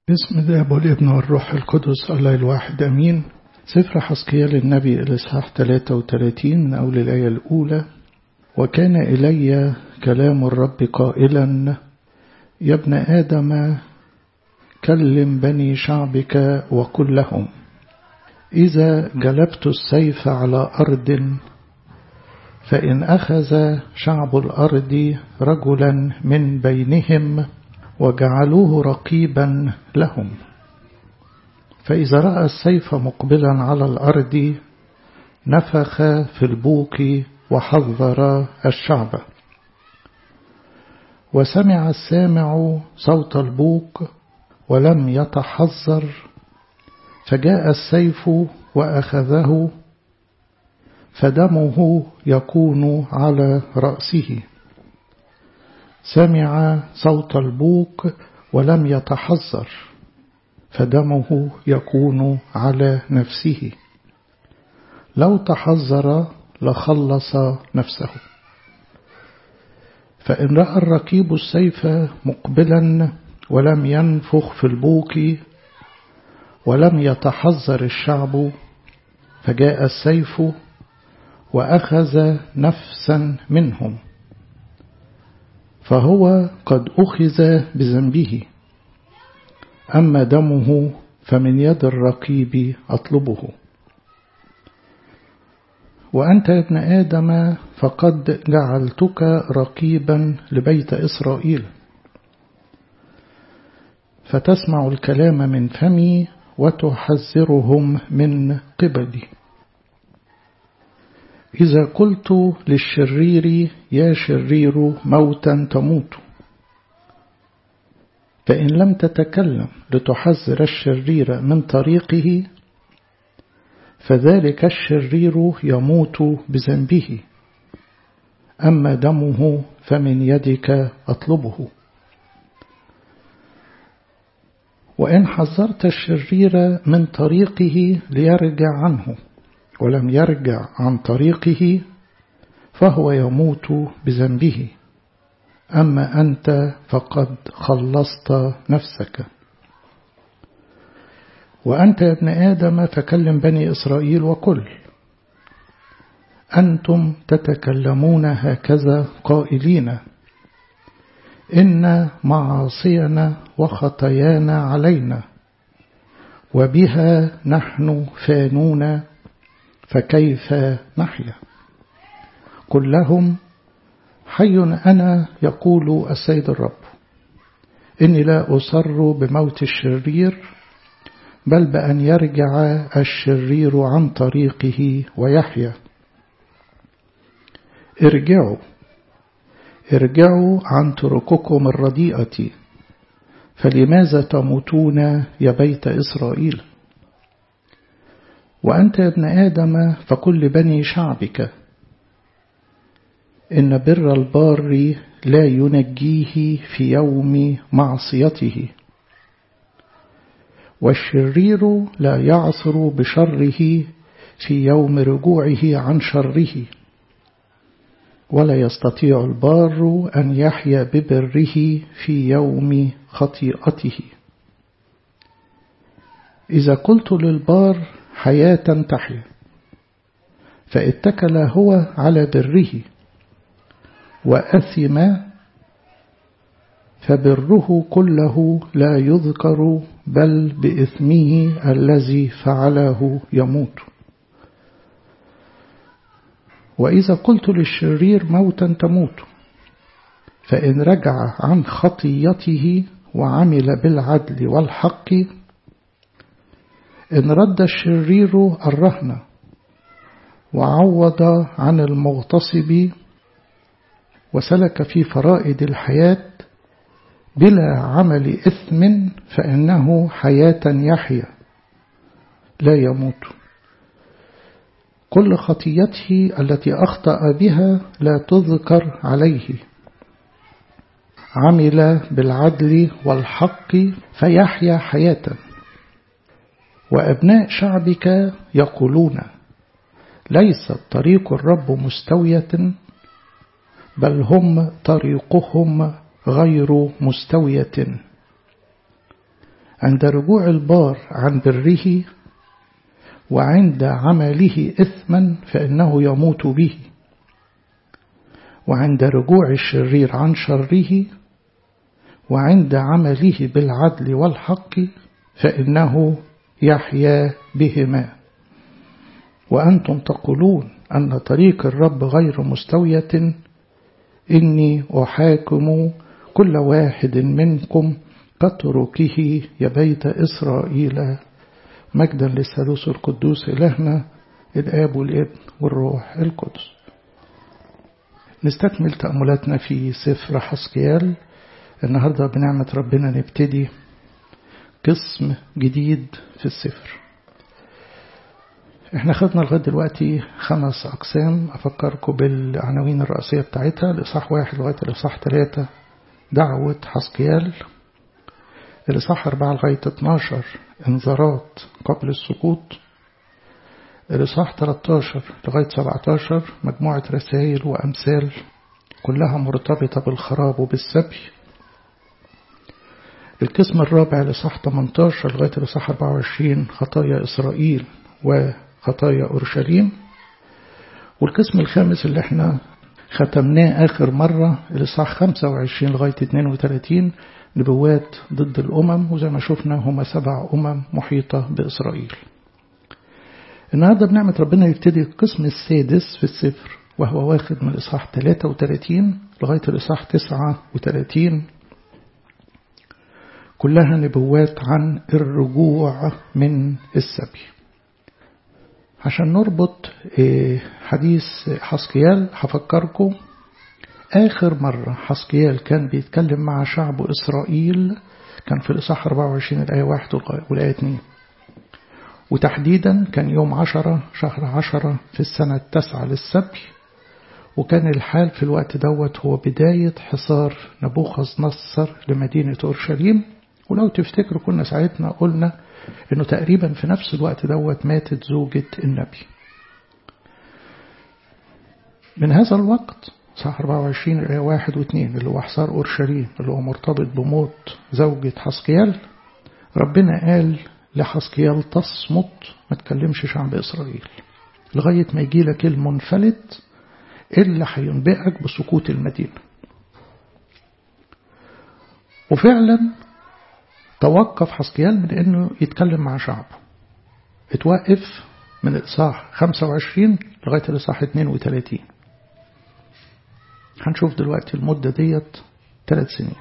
بسم الله والابن والروح القدس الله الواحد أمين سفر حسقيال النبي الإصحاح 33 من أول الآية الأولى وكان إلي كلام الرب قائلا يا ابن آدم كلم بني شعبك وقل لهم إذا جلبت السيف على أرض فإن أخذ شعب الأرض رجلا من بينهم وجعلوه رقيبا لهم فإذا رأى السيف مقبلا على الأرض نفخ في البوق وحذر الشعب وسمع السامع صوت البوق ولم يتحذر فجاء السيف وأخذه فدمه يكون على رأسه سمع صوت البوق ولم يتحذر فدمه يكون على نفسه لو تحذر لخلص نفسه فإن رأى الركيب السيف مقبلا ولم ينفخ في البوق ولم يتحذر الشعب فجاء السيف وأخذ نفسا منهم فهو قد أخذ بذنبه أما دمه فمن يد الرقيب أطلبه وأنت يا ابن آدم فقد جعلتك رقيبا لبيت إسرائيل فتسمع الكلام من فمي وتحذرهم من قبلي إذا قلت للشرير يا شرير موتا تموت فإن لم تتكلم لتحذر الشرير من طريقه فذلك الشرير يموت بذنبه أما دمه فمن يدك أطلبه وإن حذرت الشرير من طريقه ليرجع عنه ولم يرجع عن طريقه فهو يموت بذنبه أما أنت فقد خلصت نفسك وأنت يا ابن آدم فكلم بني إسرائيل وكل أنتم تتكلمون هكذا قائلين إن معاصينا وخطايانا علينا وبها نحن فانون فكيف نحيا قل لهم حي أنا يقول السيد الرب إني لا أصر بموت الشرير بل بأن يرجع الشرير عن طريقه ويحيا ارجعوا ارجعوا عن طرقكم الرديئة فلماذا تموتون يا بيت إسرائيل وأنت يا ابن آدم فكل بني شعبك إن بر البار لا ينجيه في يوم معصيته والشرير لا يعثر بشره في يوم رجوعه عن شره ولا يستطيع البار أن يحيا ببره في يوم خطيئته إذا قلت للبار حياة تحيا فاتكل هو على بره وأثم فبره كله لا يذكر بل بإثمه الذي فعله يموت وإذا قلت للشرير موتا تموت فإن رجع عن خطيته وعمل بالعدل والحق إن رد الشرير الرهن وعوض عن المغتصب وسلك في فرائد الحياة بلا عمل إثم فإنه حياة يحيا لا يموت كل خطيته التي أخطأ بها لا تذكر عليه عمل بالعدل والحق فيحيا حياة وأبناء شعبك يقولون ليس طريق الرب مستوية بل هم طريقهم غير مستوية عند رجوع البار عن بره وعند عمله إثما فإنه يموت به وعند رجوع الشرير عن شره وعند عمله بالعدل والحق فإنه يحيا بهما وأنتم تقولون أن طريق الرب غير مستوية إني أحاكم كل واحد منكم كتركه يا بيت إسرائيل مجدا للثالوث القدوس إلهنا الآب والابن والروح القدس نستكمل تأملاتنا في سفر حسكيال النهاردة بنعمة ربنا نبتدي قسم جديد في السفر احنا خدنا لغاية دلوقتي خمس أقسام أفكركم بالعناوين الرئيسية بتاعتها الإصحاح واحد لغاية الإصحاح ثلاثة دعوة حسكيال الإصحاح أربعة لغاية 12 انذارات قبل السقوط الإصحاح 13 لغاية 17 مجموعة رسائل وأمثال كلها مرتبطة بالخراب وبالسبي القسم الرابع لصح 18 لغاية الإصحاح 24 خطايا إسرائيل وخطايا أورشليم والقسم الخامس اللي احنا ختمناه آخر مرة الإصحاح 25 لغاية 32 نبوات ضد الأمم وزي ما شفنا هما سبع أمم محيطة بإسرائيل النهاردة بنعمة ربنا يبتدي القسم السادس في السفر وهو واخد من الإصحاح 33 لغاية الإصحاح 39 كلها نبوات عن الرجوع من السبي عشان نربط حديث حسكيال هفكركم آخر مرة حسكيال كان بيتكلم مع شعب إسرائيل كان في الإصحاح 24 الآية 1 والآية 2 وتحديدا كان يوم عشرة شهر عشرة في السنة التاسعة للسبي وكان الحال في الوقت دوت هو بداية حصار نبوخذ نصر لمدينة أورشليم ولو تفتكروا كنا ساعتنا قلنا انه تقريبا في نفس الوقت دوت ماتت زوجة النبي من هذا الوقت صح 24 آية 1 و2 اللي هو حصار أورشليم اللي هو مرتبط بموت زوجة حسكيال ربنا قال لحسكيال تصمت ما تكلمش شعب إسرائيل لغاية ما يجي لك المنفلت اللي هينبئك بسقوط المدينة وفعلا توقف حسكيال من انه يتكلم مع شعبه اتوقف من الإصحاح 25 لغاية الإصحاح 32 هنشوف دلوقتي المدة ديت ثلاث سنين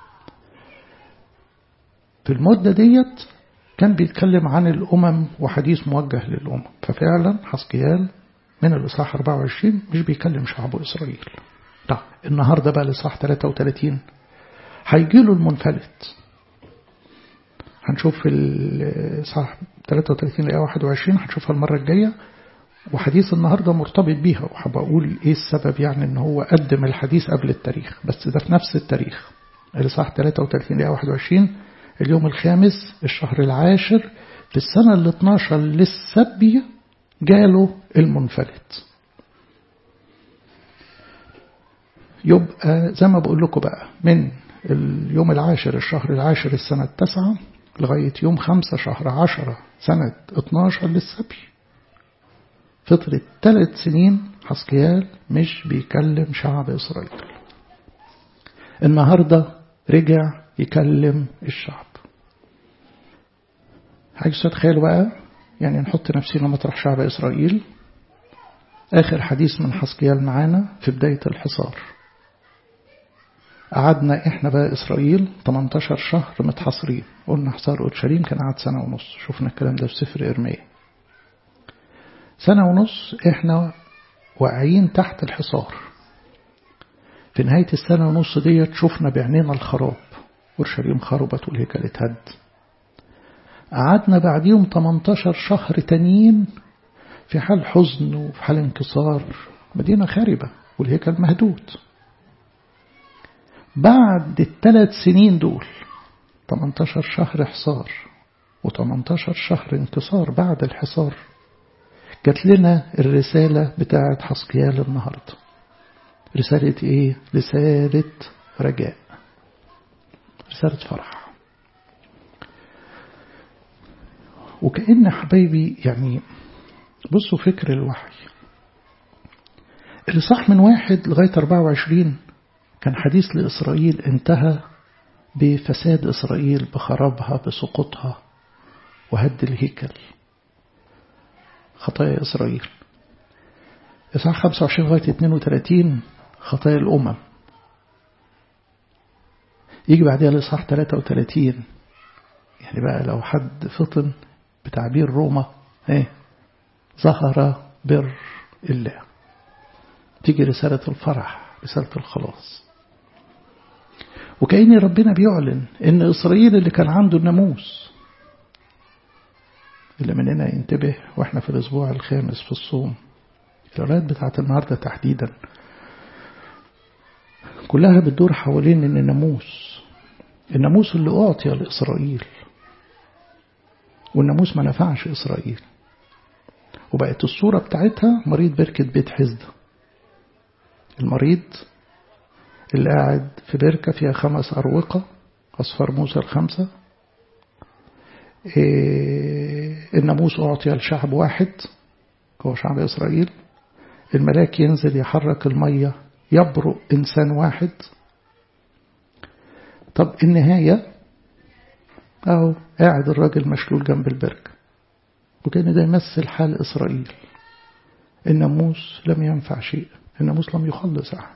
في المدة ديت كان بيتكلم عن الأمم وحديث موجه للأمم ففعلا حسكيال من الإصحاح 24 مش بيكلم شعب إسرائيل طيب النهاردة بقى الإصحاح 33 هيجيله المنفلت هنشوف في الإصحاح 33 آية 21 هنشوفها المرة الجاية وحديث النهاردة مرتبط بيها وهبقول إيه السبب يعني إن هو قدم الحديث قبل التاريخ بس ده في نفس التاريخ الإصحاح 33 آية 21 اليوم الخامس الشهر العاشر في السنة ال 12 للسبي جاله المنفلت يبقى زي ما بقول لكم بقى من اليوم العاشر الشهر العاشر السنة التاسعة لغاية يوم خمسة شهر عشرة سنة 12 للسبي فترة ثلاث سنين حسكيال مش بيكلم شعب إسرائيل النهاردة رجع يكلم الشعب عايز تتخيلوا بقى يعني نحط نفسنا مطرح شعب إسرائيل آخر حديث من حسكيال معانا في بداية الحصار قعدنا احنا بقى إسرائيل 18 شهر متحصرين قلنا حصار أورشليم كان قعد سنة ونص شفنا الكلام ده في سفر إرميا سنة ونص احنا واقعين تحت الحصار في نهاية السنة ونص ديت شفنا بعينينا الخراب أورشليم خربت والهيكل اتهد قعدنا بعديهم 18 شهر تانيين في حال حزن وفي حال انكسار مدينة خاربة والهيكل مهدود بعد الثلاث سنين دول 18 شهر حصار و18 شهر انتصار بعد الحصار جات لنا الرسالة بتاعت حسقيال النهاردة رسالة ايه؟ رسالة رجاء رسالة فرح وكأن حبايبي يعني بصوا فكر الوحي اللي صح من واحد لغاية 24 كان حديث لإسرائيل انتهى بفساد إسرائيل بخرابها بسقوطها وهد الهيكل خطايا إسرائيل إصحاح 25 لغاية 32 خطايا الأمم يجي بعدها الإصحاح 33 يعني بقى لو حد فطن بتعبير روما ايه ظهر بر الله تيجي رسالة الفرح رسالة الخلاص وكأن ربنا بيعلن ان إسرائيل اللي كان عنده الناموس اللي مننا ينتبه واحنا في الأسبوع الخامس في الصوم الآيات بتاعت النهاردة تحديدا كلها بتدور حوالين ان الناموس الناموس اللي أعطي لإسرائيل والناموس ما نفعش إسرائيل وبقت الصورة بتاعتها مريض بركة بيت حزدة المريض اللي قاعد في بركة فيها خمس أروقة أصفر موسى الخمسة إيه الناموس أعطي لشعب واحد هو شعب إسرائيل الملاك ينزل يحرك المية يبرق إنسان واحد طب النهاية أهو قاعد الراجل مشلول جنب البركة وكان ده يمثل حال إسرائيل الناموس لم ينفع شيء الناموس لم يخلص أحد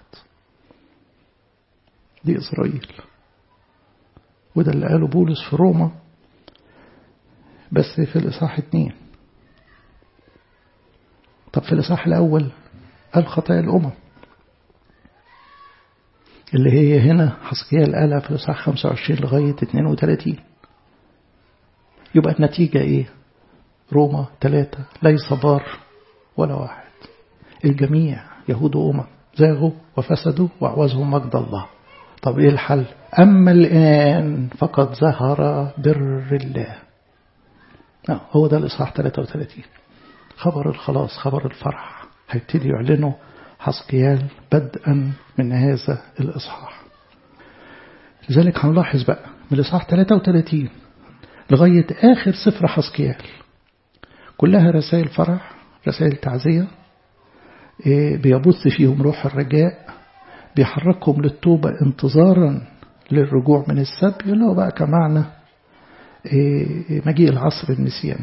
دي إسرائيل وده اللي قاله بولس في روما بس في الإصحاح اتنين طب في الإصحاح الأول قال خطايا الأمم اللي هي هنا حسكيال قالها في الإصحاح 25 لغاية 32 يبقى النتيجة إيه روما ثلاثة ليس بار ولا واحد الجميع يهود وأمم زاغوا وفسدوا وأعوزهم مجد الله طب إيه الحل أما الآن فقد ظهر بر الله هو ده الإصحاح 33 خبر الخلاص خبر الفرح هيبتدي يعلنه حسقيال بدءا من هذا الإصحاح لذلك هنلاحظ بقى من الإصحاح 33 لغاية آخر سفر حسقيال كلها رسائل فرح رسائل تعزية بيبث فيهم روح الرجاء بيحركهم للتوبة انتظارا للرجوع من السبي اللي هو بقى كمعنى مجيء العصر المسياني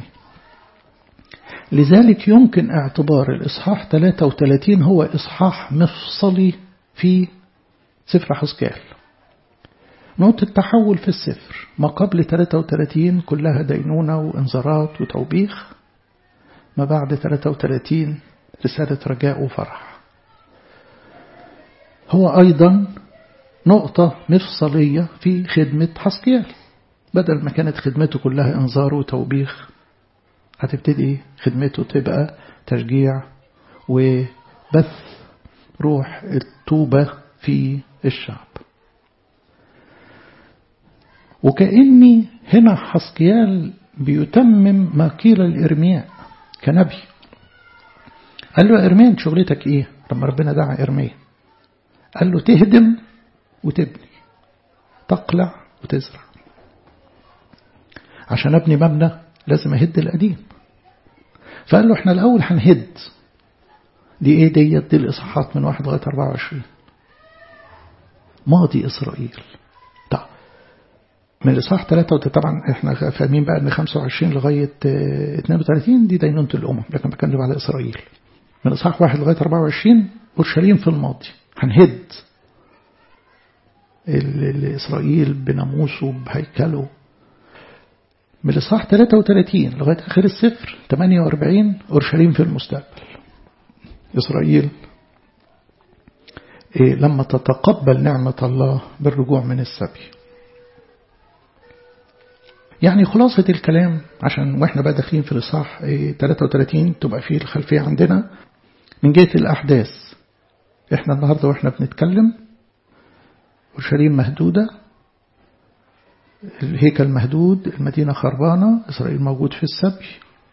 لذلك يمكن اعتبار الإصحاح 33 هو إصحاح مفصلي في سفر حسكال نقطة التحول في السفر ما قبل 33 كلها دينونة وإنذارات وتوبيخ ما بعد 33 رسالة رجاء وفرح هو أيضا نقطة مفصلية في خدمة حسكيال بدل ما كانت خدمته كلها إنذار وتوبيخ هتبتدي خدمته تبقى تشجيع وبث روح التوبة في الشعب وكأني هنا حسكيال بيتمم ما قيل لإرمياء كنبي قال له إرميا انت شغلتك إيه لما ربنا دعا إرميا قال له تهدم وتبني تقلع وتزرع عشان أبني مبنى لازم أهد القديم فقال له احنا الأول هنهد دي ايه ديت دي الإصحاحات من واحد لغاية 24 ماضي إسرائيل طب من الإصحاح 3 طبعا احنا فاهمين بقى ان 25 لغاية 32 دي دينونة الأمم لكن بتكلم على إسرائيل من الإصحاح 1 لغاية 24 أورشليم في الماضي هنهد إسرائيل بناموسه بهيكله من الإصحاح 33 لغاية آخر السفر 48 أورشليم في المستقبل إسرائيل إيه لما تتقبل نعمة الله بالرجوع من السبي يعني خلاصة الكلام عشان واحنا بقى داخلين في الإصحاح إيه 33 تبقى فيه الخلفية عندنا من جهة الأحداث احنا النهاردة واحنا بنتكلم أورشليم مهدودة الهيكل مهدود المدينة خربانة إسرائيل موجود في السبي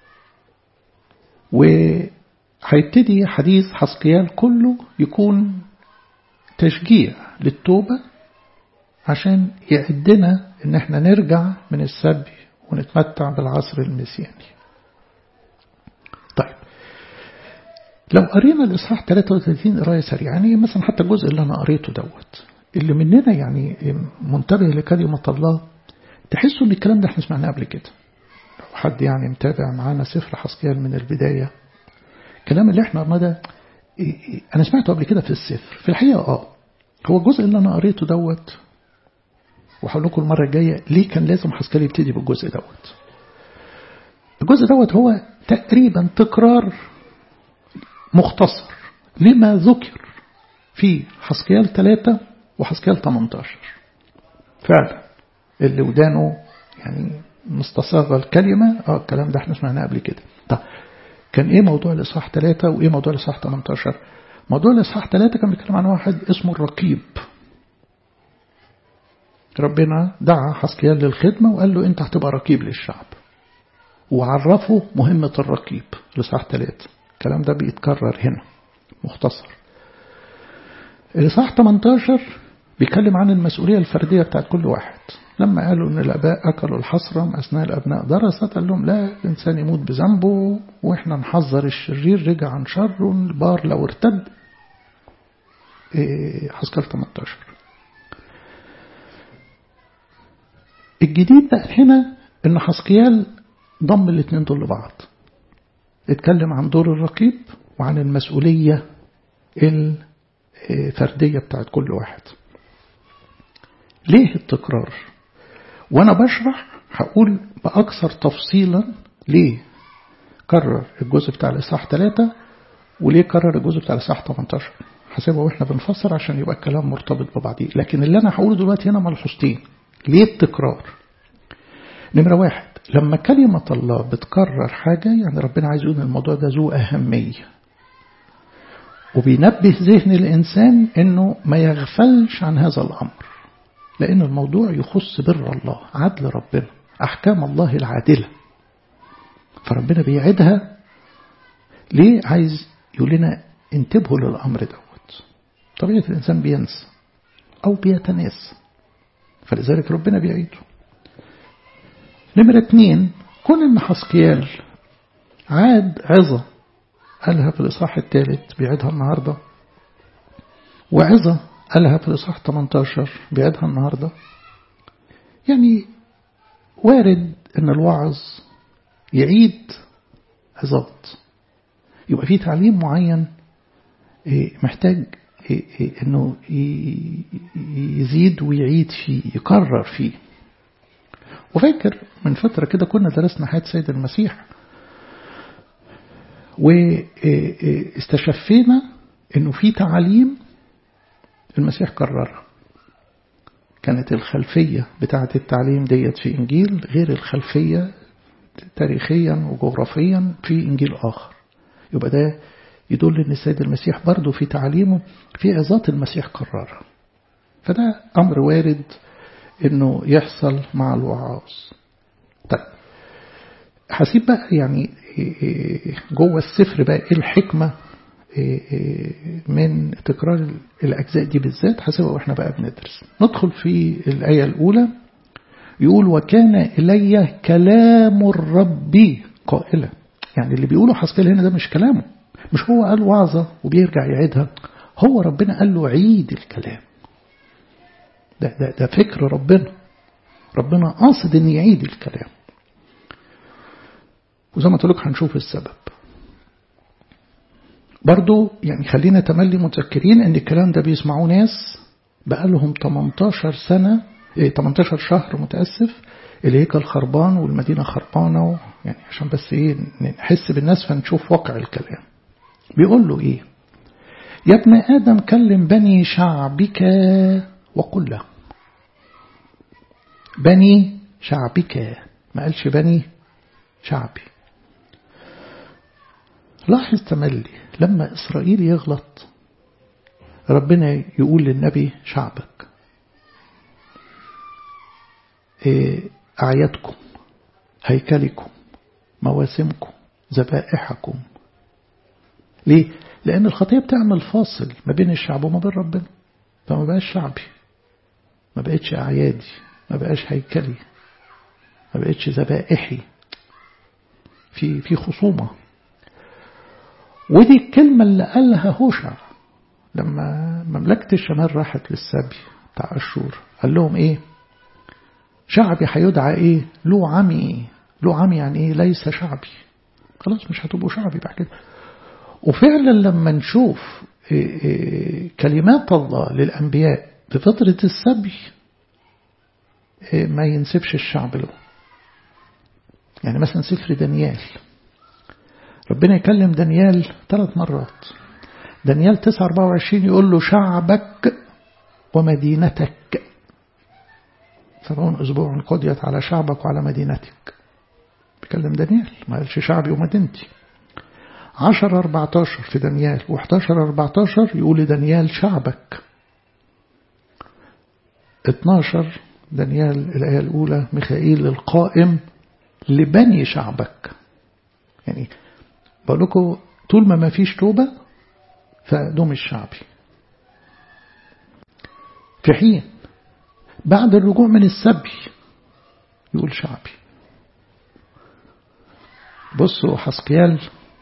وهيبتدي حديث حسقيال كله يكون تشجيع للتوبة عشان يعدنا ان احنا نرجع من السبي ونتمتع بالعصر المسياني طيب لو قرينا الإصحاح 33 قراية سريعة يعني مثلا حتى الجزء اللي أنا قريته دوت اللي مننا يعني منتبه لكلمة الله تحسوا ان الكلام ده احنا سمعناه قبل كده لو حد يعني متابع معانا سفر حسكيال من البداية الكلام اللي احنا قرناه ده انا سمعته قبل كده في السفر في الحقيقة اه هو الجزء اللي انا قريته دوت وهقول لكم المرة الجاية ليه كان لازم حسكيال يبتدي بالجزء دوت الجزء دوت هو تقريبا تكرار مختصر لما ذكر في حسكيال 3 وحسكيال 18 فعلا اللي ودانه يعني مستصاغة الكلمة اه الكلام ده احنا سمعناه قبل كده طب كان ايه موضوع الاصحاح 3 وايه موضوع الاصحاح 18 موضوع الاصحاح 3 كان بيتكلم عن واحد اسمه الرقيب ربنا دعا حسكيال للخدمة وقال له انت هتبقى رقيب للشعب وعرفه مهمة الرقيب الاصحاح 3 الكلام ده بيتكرر هنا مختصر الاصحاح 18 بيتكلم عن المسؤولية الفردية بتاعت كل واحد لما قالوا ان الاباء اكلوا الحسرة اثناء الابناء درست قال لهم لا الانسان يموت بذنبه واحنا نحذر الشرير رجع عن شره البار لو ارتد إيه حسكال 18 الجديد بقى هنا ان حسكيال ضم الاثنين دول لبعض اتكلم عن دور الرقيب وعن المسؤولية الفردية بتاعت كل واحد ليه التكرار وانا بشرح هقول باكثر تفصيلا ليه كرر الجزء بتاع الاصحاح 3 وليه كرر الجزء بتاع الاصحاح 18 حسبه واحنا بنفسر عشان يبقى الكلام مرتبط ببعضيه لكن اللي انا هقوله دلوقتي هنا ملحوظتين ليه التكرار نمرة واحد لما كلمة الله بتكرر حاجة يعني ربنا عايز يقول الموضوع ده ذو أهمية وبينبه ذهن الإنسان إنه ما يغفلش عن هذا الأمر لأن الموضوع يخص بر الله عدل ربنا أحكام الله العادلة فربنا بيعدها ليه عايز يقول لنا انتبهوا للأمر دوت طبيعة الإنسان بينسى أو بيتناسى فلذلك ربنا بيعيده نمرة اتنين كون ان حسكيال عاد عظة قالها في الإصحاح الثالث بيعيدها النهاردة وعظة قالها في الإصحاح 18 بيعيدها النهاردة يعني وارد ان الوعظ يعيد عظات يبقى في تعليم معين محتاج انه يزيد ويعيد فيه يكرر فيه وفاكر من فترة كده كنا درسنا حياة سيد المسيح واستشفينا انه في تعاليم المسيح كررها كانت الخلفية بتاعة التعليم ديت في إنجيل غير الخلفية تاريخيا وجغرافيا في إنجيل آخر يبقى ده يدل ان السيد المسيح برضه في تعليمه في عظات المسيح كررها فده أمر وارد انه يحصل مع الوعاظ طيب هسيب بقى يعني جوه السفر بقى ايه الحكمة من تكرار الأجزاء دي بالذات هسيبها واحنا بقى بندرس ندخل في الآية الأولى يقول وكان إلي كلام الرب قائلا يعني اللي بيقوله حسكال هنا ده مش كلامه مش هو قال وعظة وبيرجع يعيدها هو ربنا قال له عيد الكلام ده, ده, ده فكر ربنا ربنا قاصد ان يعيد الكلام وزي ما قلت لك هنشوف السبب برضو يعني خلينا تملي متذكرين ان الكلام ده بيسمعوه ناس بقالهم 18 سنة 18 شهر متأسف الهيكل خربان والمدينة خربانة يعني عشان بس ايه نحس بالناس فنشوف واقع الكلام بيقول له ايه يا ابن آدم كلم بني شعبك وقل لهم بني شعبك ما قالش بني شعبي لاحظ تملي لما إسرائيل يغلط ربنا يقول للنبي شعبك أعيادكم هيكلكم مواسمكم ذبائحكم ليه؟ لأن الخطية بتعمل فاصل ما بين الشعب وما بين ربنا فما بقاش شعبي ما بقتش أعيادي ما بقاش هيكلي ما بقتش ذبائحي في في خصومة ودي الكلمة اللي قالها هوشع لما مملكة الشمال راحت للسبي بتاع أشور قال لهم إيه شعبي هيدعى إيه له عمي له عمي يعني إيه ليس شعبي خلاص مش هتبقوا شعبي بعد كده وفعلا لما نشوف كلمات الله للأنبياء في فترة السبي ما ينسبش الشعب له يعني مثلا سفر دانيال ربنا يكلم دانيال ثلاث مرات دانيال 9 24 يقول له شعبك ومدينتك سبعون أسبوع قضيت على شعبك وعلى مدينتك بيكلم دانيال ما قالش شعبي ومدينتي 10 14 في دانيال و11 14 يقول دانيال شعبك 12 دانيال الآية الأولى ميخائيل القائم لبني شعبك يعني بقول لكم طول ما ما فيش توبة فدوم الشعبي في حين بعد الرجوع من السبي يقول شعبي بصوا حسقيال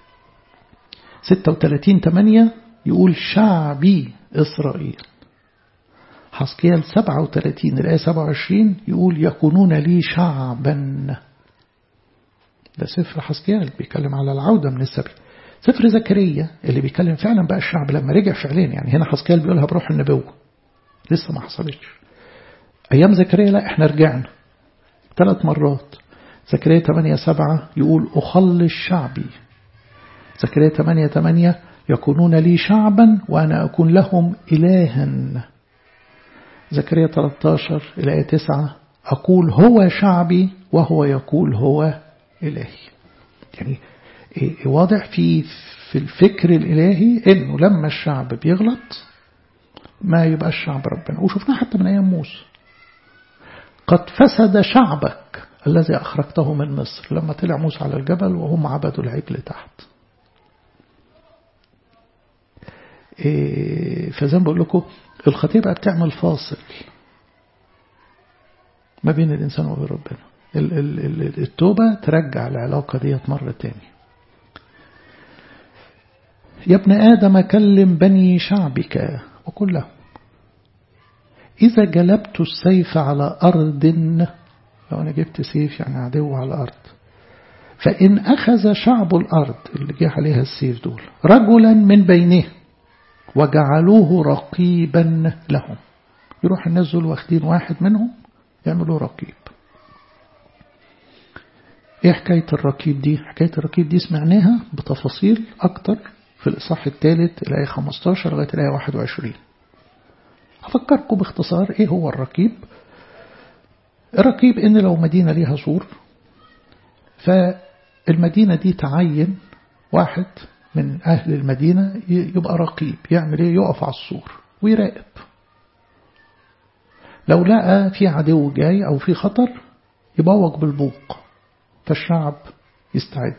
36 8 يقول شعبي إسرائيل حسقيال 37 الآية 27 يقول يكونون لي شعبا ده سفر حسقيال بيتكلم على العودة من السبي سفر زكريا اللي بيتكلم فعلا بقى الشعب لما رجع فعليا يعني هنا حسقيال بيقولها بروح النبوة لسه ما حصلتش أيام زكريا لا احنا رجعنا ثلاث مرات زكريا 8 7 يقول أخلص شعبي زكريا 8 8 يكونون لي شعبا وأنا أكون لهم إلها زكريا 13 الآية 9 أقول هو شعبي وهو يقول هو إلهي يعني واضح في في الفكر الإلهي إنه لما الشعب بيغلط ما يبقى الشعب ربنا وشفناه حتى من أيام موسى قد فسد شعبك الذي أخرجته من مصر لما طلع موسى على الجبل وهم عبدوا العجل تحت فزي ما بقول لكم الخطية بقى بتعمل فاصل ما بين الإنسان وبين ربنا التوبة ترجع العلاقة ديت مرة تاني يا ابن آدم كلم بني شعبك وقل لهم إذا جلبت السيف على أرض لو أنا جبت سيف يعني عدو على الأرض فإن أخذ شعب الأرض اللي جه عليها السيف دول رجلا من بينه وجعلوه رقيبا لهم يروح الناس دول واخدين واحد منهم يعملوا رقيب ايه حكاية الرقيب دي حكاية الرقيب دي سمعناها بتفاصيل أكتر في الإصحاح الثالث الآية 15 لغاية الآية 21 هفكركم باختصار ايه هو الرقيب الرقيب ان لو مدينة ليها سور فالمدينة دي تعين واحد من أهل المدينة يبقى رقيب يعمل ايه يقف على السور ويراقب لو لقى في عدو جاي أو في خطر يبوق بالبوق فالشعب يستعد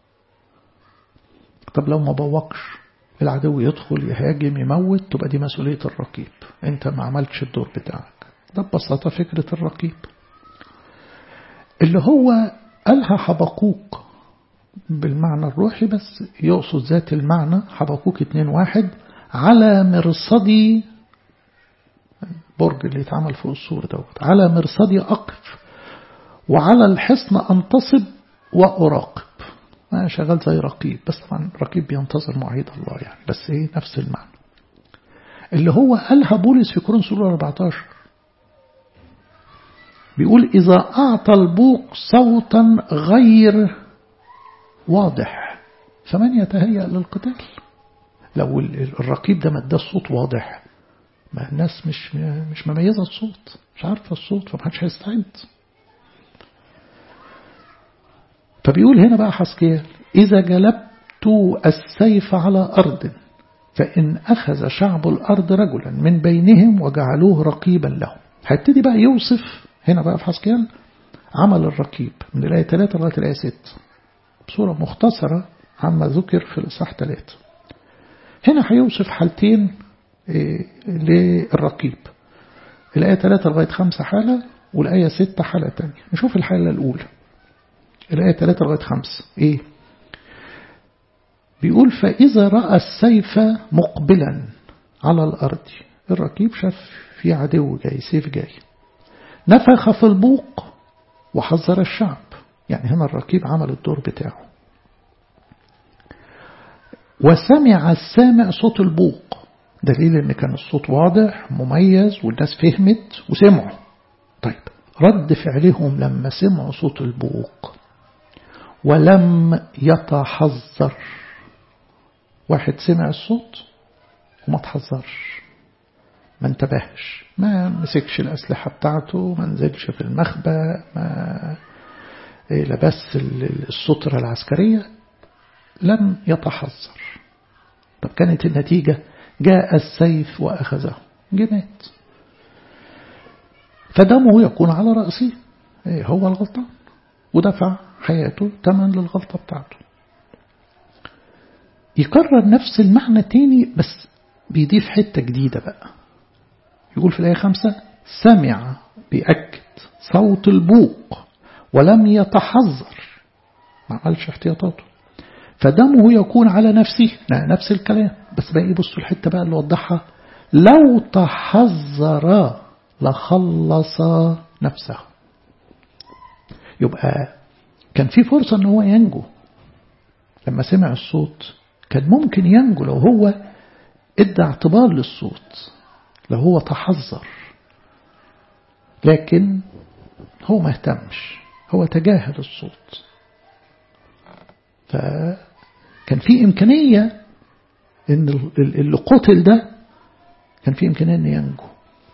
طب لو ما بوقش العدو يدخل يهاجم يموت تبقى دي مسؤولية الرقيب انت ما عملتش الدور بتاعك ده ببساطة فكرة الرقيب اللي هو قالها حبقوق بالمعنى الروحي بس يقصد ذات المعنى حبقوق اتنين واحد على مرصدي برج اللي اتعمل فوق السور دوت على مرصدي أقف وعلى الحصن أنتصب وأراقب أنا شغال زي رقيب بس طبعا رقيب بينتظر مواعيد الله يعني بس ايه نفس المعنى اللي هو قالها بولس في كورنثوس 14 بيقول إذا أعطى البوق صوتا غير واضح فمن يتهيأ للقتال لو الرقيب ده ما اداش صوت واضح ما الناس مش مش مميزة الصوت مش عارفة الصوت فمحدش هيستعد فبيقول هنا بقى حسكيال إذا جلبت السيف على أرض فإن أخذ شعب الأرض رجلا من بينهم وجعلوه رقيبا لهم هيبتدي بقى يوصف هنا بقى في حسكيال عمل الرقيب من الآية 3 لغاية الآية 6 بصورة مختصرة عما ذكر في الإصحاح 3 هنا هيوصف حالتين للرقيب الآية 3 لغاية 5 حالة والآية ستة حالة تانية نشوف الحالة الأولى الآية 3 لغاية 5 إيه بيقول فإذا رأى السيف مقبلا على الأرض الركيب شاف في عدو جاي سيف جاي نفخ في البوق وحذر الشعب يعني هنا الركيب عمل الدور بتاعه وسمع السامع صوت البوق دليل ان كان الصوت واضح مميز والناس فهمت وسمعوا طيب رد فعلهم لما سمعوا صوت البوق ولم يتحذر واحد سمع الصوت وما تحذرش ما انتبهش ما مسكش الأسلحة بتاعته ما نزلش في المخبأ ما لبس السترة العسكرية لم يتحذر طب كانت النتيجة جاء السيف وأخذه جمات فدمه يكون على رأسه هو الغلطان ودفع حياته ثمن للغلطة بتاعته يكرر نفس المعنى تاني بس بيضيف حتة جديدة بقى يقول في الآية خمسة سمع بيأكد صوت البوق ولم يتحذر ما عملش احتياطاته فدمه يكون على نفسه نفس الكلام بس بقى يبصوا الحتة بقى اللي وضحها لو تحذر لخلص نفسه يبقى كان في فرصة ان هو ينجو لما سمع الصوت كان ممكن ينجو لو هو ادى اعتبار للصوت لو هو تحذر لكن هو ما اهتمش هو تجاهل الصوت فكان في إمكانية إن اللي قتل ده كان في إمكانية إن ينجو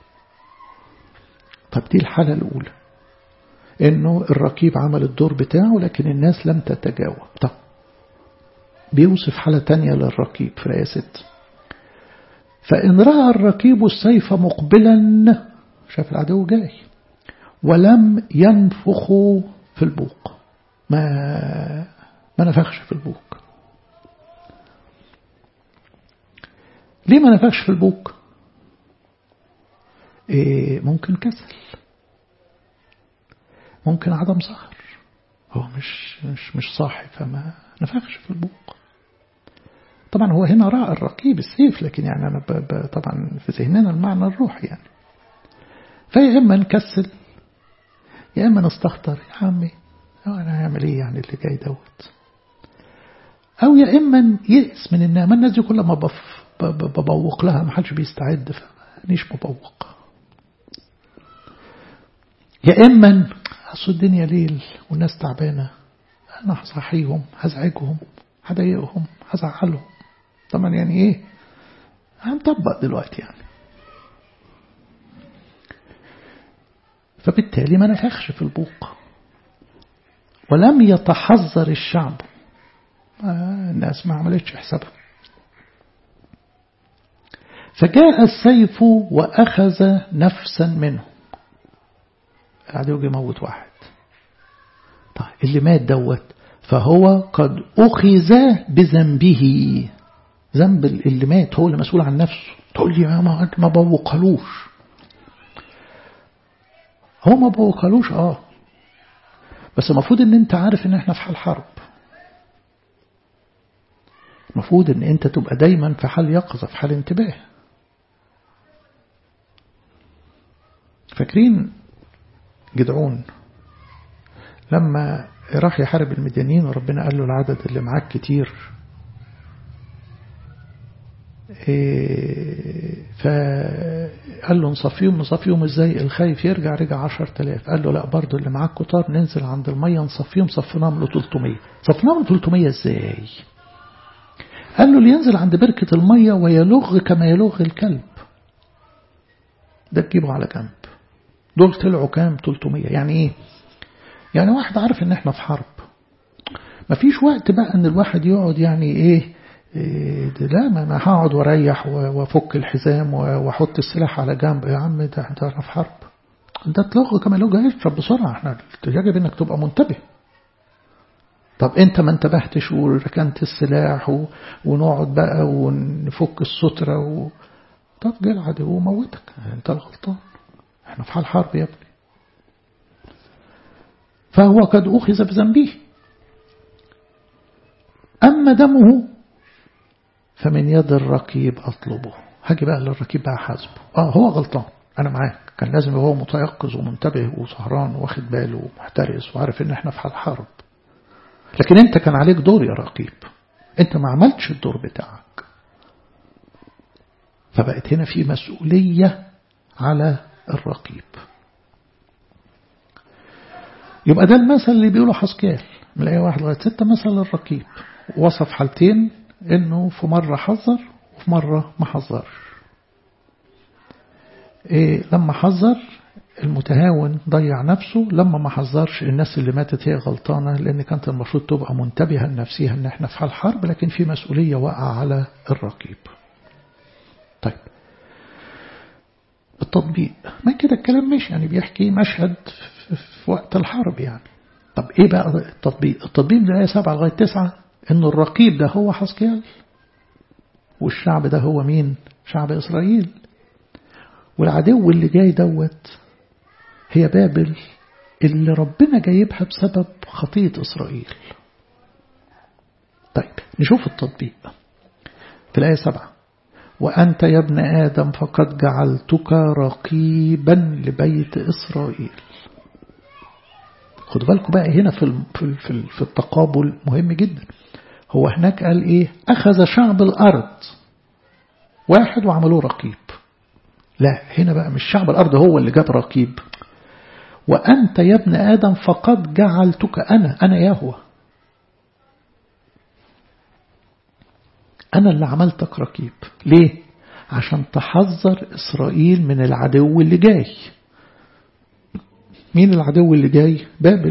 طب دي الحالة الأولى إنه الركيب عمل الدور بتاعه لكن الناس لم تتجاوب طب بيوصف حالة تانية للركيب في آية 6 فإن رأى الركيب السيف مقبلا شاف العدو جاي ولم ينفخ في البوق ما ما نفخش في البوق ليه ما نفخش في البوق إيه ممكن كسل ممكن عدم سهر هو مش مش مش صاحي فما نفخش في البوق طبعا هو هنا رأى الرقيب السيف لكن يعني أنا ب ب طبعا في ذهننا المعنى الروحي يعني فيا إما نكسل يا إما نستهتر يا عمي أنا هعمل إيه يعني اللي جاي دوت أو يا إما يئس من النعمة الناس دي كلها ما بف ببوق لها ما حدش بيستعد فمانيش مبوق يا إما أصل الدنيا ليل والناس تعبانة أنا هصحيهم هزعجهم هضايقهم هزعلهم طبعا يعني إيه هنطبق دلوقتي يعني فبالتالي ما نفخش في البوق ولم يتحذر الشعب الناس ما عملتش حسابها فجاء السيف وأخذ نفسا منه العدو جه موت واحد طيب اللي مات دوت فهو قد أخذ بذنبه ذنب اللي مات هو اللي مسؤول عن نفسه تقول لي ما ما بوقلوش هو ما بوقلوش اه بس المفروض ان انت عارف ان احنا في حال حرب المفروض ان انت تبقى دايما في حال يقظة في حال انتباه فاكرين جدعون لما راح يحارب المديانين وربنا قال له العدد اللي معاك كتير فقال له نصفيهم نصفيهم ازاي الخايف يرجع رجع عشر تلاف قال له لا برضو اللي معاك كتار ننزل عند المية نصفيهم صفناهم له 300 صفناهم له 300 ازاي قال له اللي ينزل عند بركة المية ويلغ كما يلغ الكلب ده تجيبه على جنب دول طلعوا كام 300 يعني ايه يعني واحد عارف ان احنا في حرب مفيش وقت بقى ان الواحد يقعد يعني ايه, إيه لا ما انا هقعد واريح وافك الحزام واحط السلاح على جنب يا عم ده احنا في حرب ده تلغ كما لغة اشرب بسرعة احنا يجب انك تبقى منتبه طب انت ما انتبهتش وركنت السلاح ونقعد بقى ونفك السترة و... طب جه العدو وموتك انت الغلطان احنا في حال حرب يا ابني فهو قد أخذ بذنبه أما دمه فمن يد الرقيب أطلبه هاجي بقى للرقيب بقى حاسبه آه هو غلطان أنا معاك كان لازم هو متيقظ ومنتبه وسهران واخد باله ومحترس وعارف إن إحنا في حال حرب لكن أنت كان عليك دور يا رقيب أنت ما عملتش الدور بتاعك فبقت هنا في مسؤولية على الرقيب يبقى ده المثل اللي بيقوله حسكيال من الآية واحد لغاية ستة مثل الرقيب وصف حالتين إنه في مرة حذر وفي مرة ما حذرش إيه لما حذر المتهاون ضيع نفسه لما ما حذرش الناس اللي ماتت هي غلطانة لأن كانت المفروض تبقى منتبهة لنفسها إن إحنا في حال حرب لكن في مسؤولية واقعة على الرقيب طيب التطبيق ما كده الكلام مش يعني بيحكي مشهد في وقت الحرب يعني طب ايه بقى التطبيق التطبيق من الآية 7 لغاية 9 انه الرقيب ده هو حسكيال والشعب ده هو مين شعب إسرائيل والعدو اللي جاي دوت هي بابل اللي ربنا جايبها بسبب خطية إسرائيل طيب نشوف التطبيق في الآية 7 وأنت يا ابن آدم فقد جعلتك رقيبا لبيت إسرائيل خدوا بالكم بقى هنا في في في التقابل مهم جدا هو هناك قال ايه اخذ شعب الارض واحد وعملوه رقيب لا هنا بقى مش شعب الارض هو اللي جاب رقيب وانت يا ابن ادم فقد جعلتك انا انا يهوى انا اللي عملتك رقيب ليه عشان تحذر اسرائيل من العدو اللي جاي مين العدو اللي جاي بابل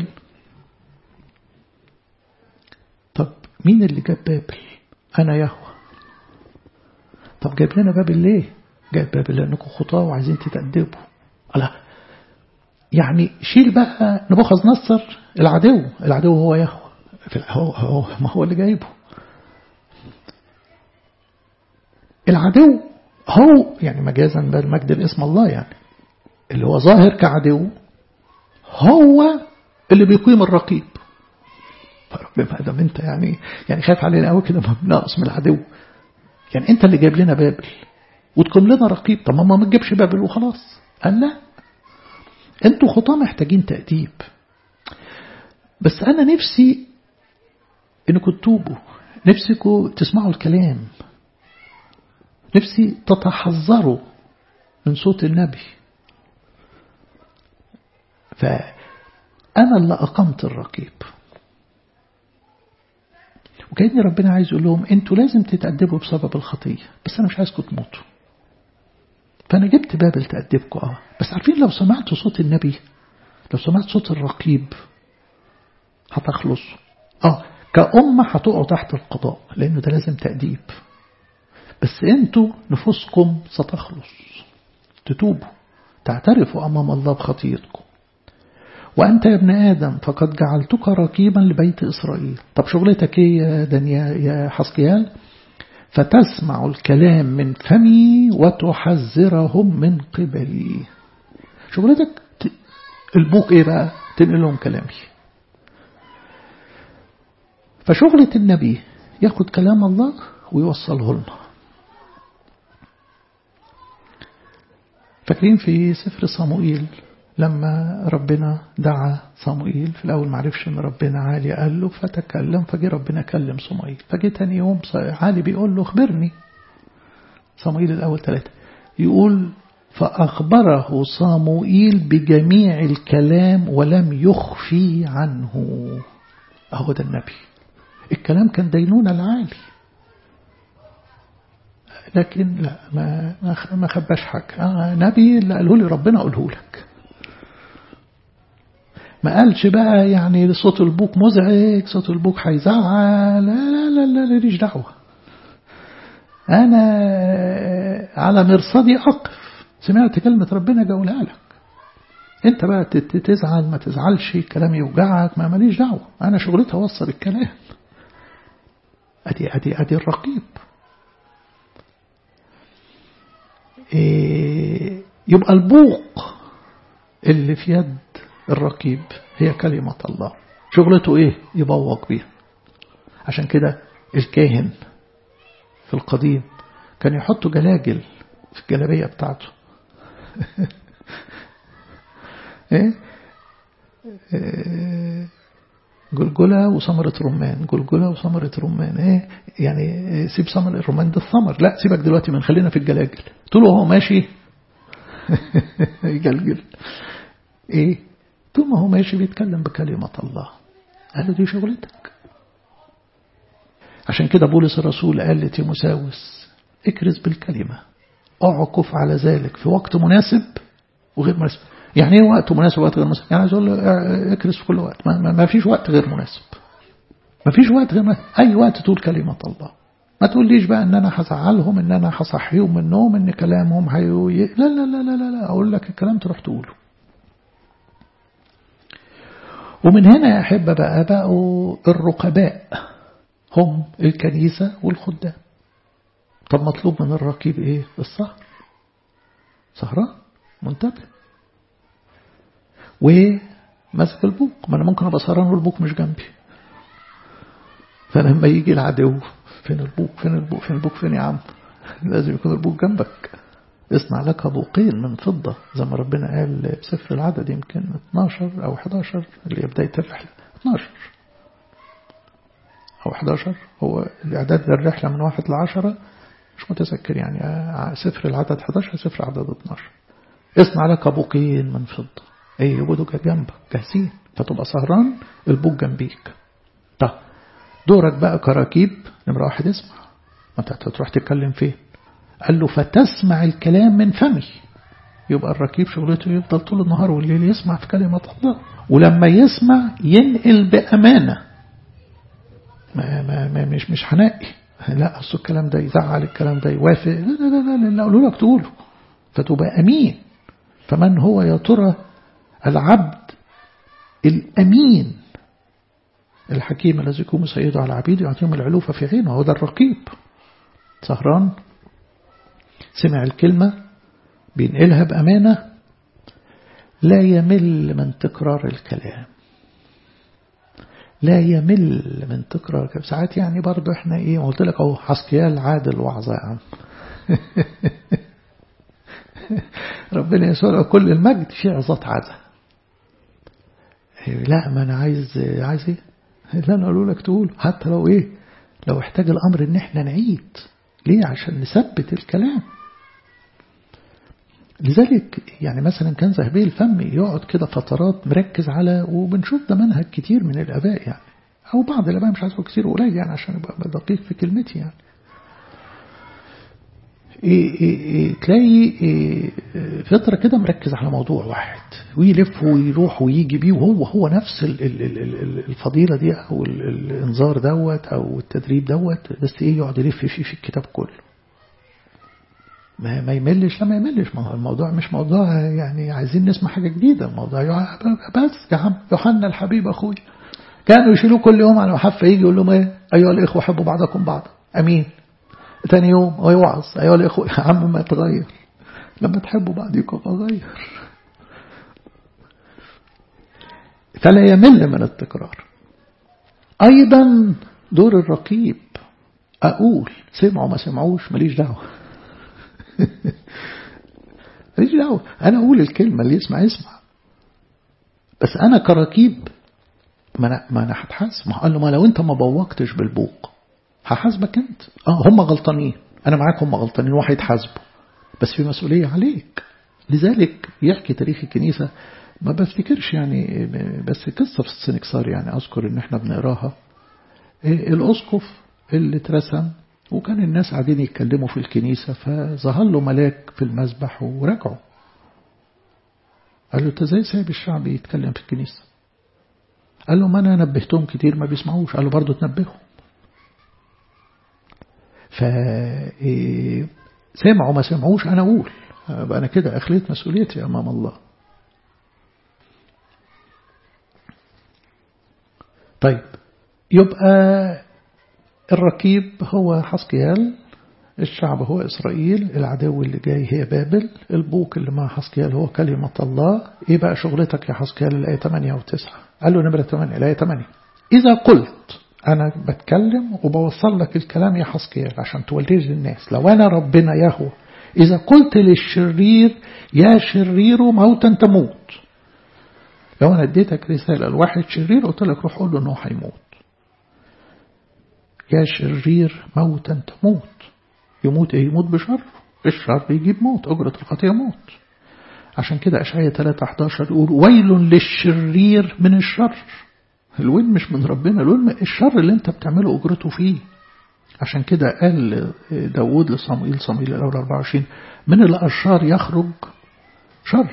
طب مين اللي جاب بابل أنا يهوى طب جايب لنا بابل ليه جايب بابل لأنكم خطاة وعايزين تتأدبوا لا يعني شيل بقى نبوخذ نصر العدو العدو هو يهوى هو, هو ما هو اللي جايبه العدو هو يعني مجازا بالمجد الاسم الله يعني اللي هو ظاهر كعدو هو اللي بيقيم الرقيب فربنا دام انت يعني يعني خايف علينا قوي كده ناقص من العدو يعني انت اللي جايب لنا بابل وتقيم لنا رقيب طب ما ما تجيبش بابل وخلاص قال لا انتوا خطاه محتاجين تأديب بس انا نفسي انكم تتوبوا نفسكم تسمعوا الكلام نفسي تتحذروا من صوت النبي فأنا اللي أقمت الرقيب وكأن ربنا عايز يقول لهم انتوا لازم تتأدبوا بسبب الخطية بس أنا مش عايزكم تموتوا فأنا جبت بابل تأدبكم اه بس عارفين لو سمعتوا صوت النبي لو سمعت صوت الرقيب هتخلصوا اه كأمة هتقعوا تحت القضاء لأنه ده لازم تأديب بس انتوا نفوسكم ستخلص تتوبوا تعترفوا أمام الله بخطيتكم وأنت يا ابن آدم فقد جعلتك رقيبا لبيت إسرائيل طب شغلتك ايه يا دنيا يا حسكيال فتسمع الكلام من فمي وتحذرهم من قبلي شغلتك البوك ايه بقى تنقل لهم كلامي فشغلة النبي ياخد كلام الله ويوصله لنا فاكرين في سفر صموئيل لما ربنا دعا صموئيل في الأول معرفش أن ربنا عالي قال له فتكلم فجي ربنا كلم صموئيل فجي تاني يوم عالي بيقول له اخبرني صموئيل الأول ثلاثة يقول فأخبره صموئيل بجميع الكلام ولم يخفي عنه أهو ده النبي الكلام كان دينون العالي لكن لا ما ما خباش حاجة آه نبي اللي قاله لي ربنا أقوله لك ما قالش بقى يعني صوت البوك مزعج صوت البوك هيزعل لا لا لا لا ليش دعوة أنا على مرصدي أقف سمعت كلمة ربنا جاولها لك أنت بقى تزعل ما تزعلش كلام يوجعك ما ماليش دعوة أنا شغلتي أوصل الكلام أدي أدي أدي الرقيب إيه يبقى البوق اللي في يد الرقيب هي كلمة الله شغلته ايه يبوق بيها عشان كده الكاهن في القديم كان يحطوا جلاجل في الجلابية بتاعته ايه جلجلة وثمرة رمان جلجلة وثمرة رمان ايه يعني سيب ثمر الرمان ده الثمر لا سيبك دلوقتي من خلينا في الجلاجل طول وهو ماشي يجلجل ايه طول ما هو ماشي بيتكلم بكلمة الله قال له دي شغلتك عشان كده بولس الرسول قال لتيموساوس اكرز بالكلمة اعكف على ذلك في وقت مناسب وغير مناسب يعني ايه وقت مناسب ووقت غير مناسب يعني عايز اقول له اكرز في كل وقت ما, ما فيش وقت غير مناسب ما فيش وقت غير مناسب اي وقت تقول كلمة الله ما تقوليش بقى ان انا هزعلهم ان انا هصحيهم من النوم ان كلامهم هيوي لا لا لا لا لا, لا. اقول لك الكلام تروح تقوله ومن هنا يا أحبة بقى بقوا الرقباء هم الكنيسة والخدام طب مطلوب من الرقيب ايه السهر سهران منتبه وماسك البوق ما انا ممكن ابقى سهران والبوق مش جنبي فلما يجي العدو فين البوق فين البوق فين البوق فين يا عم لازم يكون البوق جنبك اصنع لك بوقين من فضة زي ما ربنا قال بسفر العدد يمكن 12 أو 11 اللي هي بداية الرحلة 12 أو 11 هو الإعداد للرحلة من واحد لعشرة مش متذكر يعني سفر العدد 11 سفر العدد 12 اصنع لك بوقين من فضة ايه يبقوا جنبك جاهزين فتبقى سهران البوق جنبيك طب دورك بقى كراكيب نمرة واحد اسمع ما انت هتروح تتكلم فين قال له فتسمع الكلام من فمي يبقى الركيب شغلته يفضل طول النهار والليل يسمع في كلمة الله ولما يسمع ينقل بأمانة ما ما ما مش مش هنقي لا أصل الكلام ده يزعل الكلام ده يوافق لا لا لا لا, لا أقول لك تقوله فتبقى أمين فمن هو يا ترى العبد الأمين الحكيم الذي يكون سيده على عبيده يعطيهم العلوفة في عينه هو ده الرقيب سهران سمع الكلمة بينقلها بأمانة لا يمل من تكرار الكلام لا يمل من تكرار الكلام ساعات يعني برضو احنا ايه قلت لك اهو حسكيال عادل وعظة يا عم ربنا يسوع كل المجد في عظات عادة لا ما انا عايز عايز ايه لا انا اقول لك تقول حتى لو ايه لو احتاج الامر ان احنا نعيد ليه عشان نثبت الكلام لذلك يعني مثلا كان ذهبي الفم يقعد كده فترات مركز على وبنشوف ده منهج كتير من الآباء يعني أو بعض الآباء مش عايز كتير قليل يعني عشان أبقى دقيق في كلمتي يعني إيه إيه إيه تلاقي إيه فترة كده مركز على موضوع واحد ويلف ويروح ويجي بيه وهو هو نفس الفضيلة دي أو الإنذار دوت أو التدريب دوت بس إيه يقعد يلف فيه في الكتاب كله ما ما يملش لا ما يملش ما هو الموضوع مش موضوع يعني عايزين نسمع حاجة جديدة الموضوع بس يا عم يوحنا الحبيب أخوي كانوا يشيلوه كل يوم على محفة يجي يقول لهم ايه أيها الإخوة حبوا بعضكم بعضا أمين ثاني يوم ويوعظ أيها الإخوة يا عم ما تغير لما تحبوا بعضكم أغير فلا يمل من التكرار أيضا دور الرقيب أقول سمعوا ما سمعوش ماليش دعوة ماليش دعوة أنا أقول الكلمة اللي يسمع يسمع بس أنا كركيب ما أنا ما أنا هتحاسب ما قال له ما لو أنت ما بوقتش بالبوق هحاسبك أنت أه هم غلطانين أنا معاك هم غلطانين وهيتحاسبوا بس في مسؤولية عليك لذلك يحكي تاريخ الكنيسة ما بفتكرش يعني بس قصة في السنكسار يعني أذكر إن إحنا بنقراها الأسقف اللي اترسم وكان الناس قاعدين يتكلموا في الكنيسة فظهر له ملاك في المسبح ورجعوا قال له انت ازاي سايب الشعب يتكلم في الكنيسة قال له ما انا نبهتهم كتير ما بيسمعوش قال له برضه تنبههم ف سمعوا ما سمعوش انا اقول أبقى انا كده اخليت مسؤوليتي امام الله طيب يبقى الركيب هو حسقيال الشعب هو إسرائيل العدو اللي جاي هي بابل البوك اللي مع حسكيال هو كلمة الله إيه بقى شغلتك يا حسكيال الآية 8 و 9 قال له نمرة 8 الآية 8 إذا قلت أنا بتكلم وبوصل لك الكلام يا حسكيال عشان توليه للناس لو أنا ربنا يهوى إذا قلت للشرير يا شرير موتا تموت لو أنا اديتك رسالة لواحد شرير قلت لك روح قول له إنه هيموت يا شرير موتا تموت يموت ايه يموت بشر الشر يجيب موت أجرة الخطية موت عشان كده أشعية 3 11 يقول ويل للشرير من الشر الويل مش من ربنا الويل الشر اللي انت بتعمله أجرته فيه عشان كده قال داود لصموئيل صموئيل الأول 24 من الأشرار يخرج شر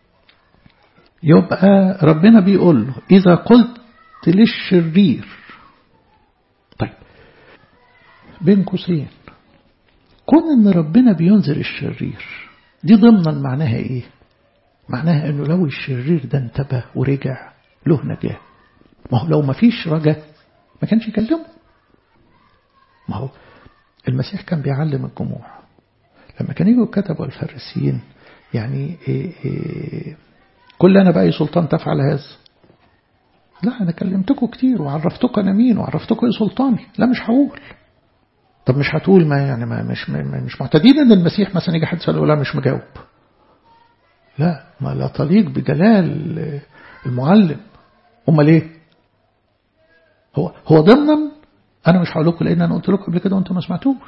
يبقى ربنا بيقول له إذا قلت للشرير طيب بين قوسين كون ان ربنا بينذر الشرير دي ضمنا معناها ايه معناها انه لو الشرير ده انتبه ورجع له نجاة ما هو لو ما فيش رجاء ما كانش يكلمه ما هو المسيح كان بيعلم الجموع لما كان يجوا الكتب والفارسيين يعني إيه إيه كل أنا بأي سلطان تفعل هذا لا أنا كلمتكم كتير وعرفتكم أنا مين وعرفتكم إيه سلطاني لا مش هقول طب مش هتقول ما يعني ما مش ما مش معتادين ان المسيح مثلا يجي حد يسأله لا مش مجاوب لا ما لا تليق بجلال المعلم امال ايه هو هو ضمنا انا مش هقول لكم لان انا قلت لكم قبل كده وانتم ما سمعتوش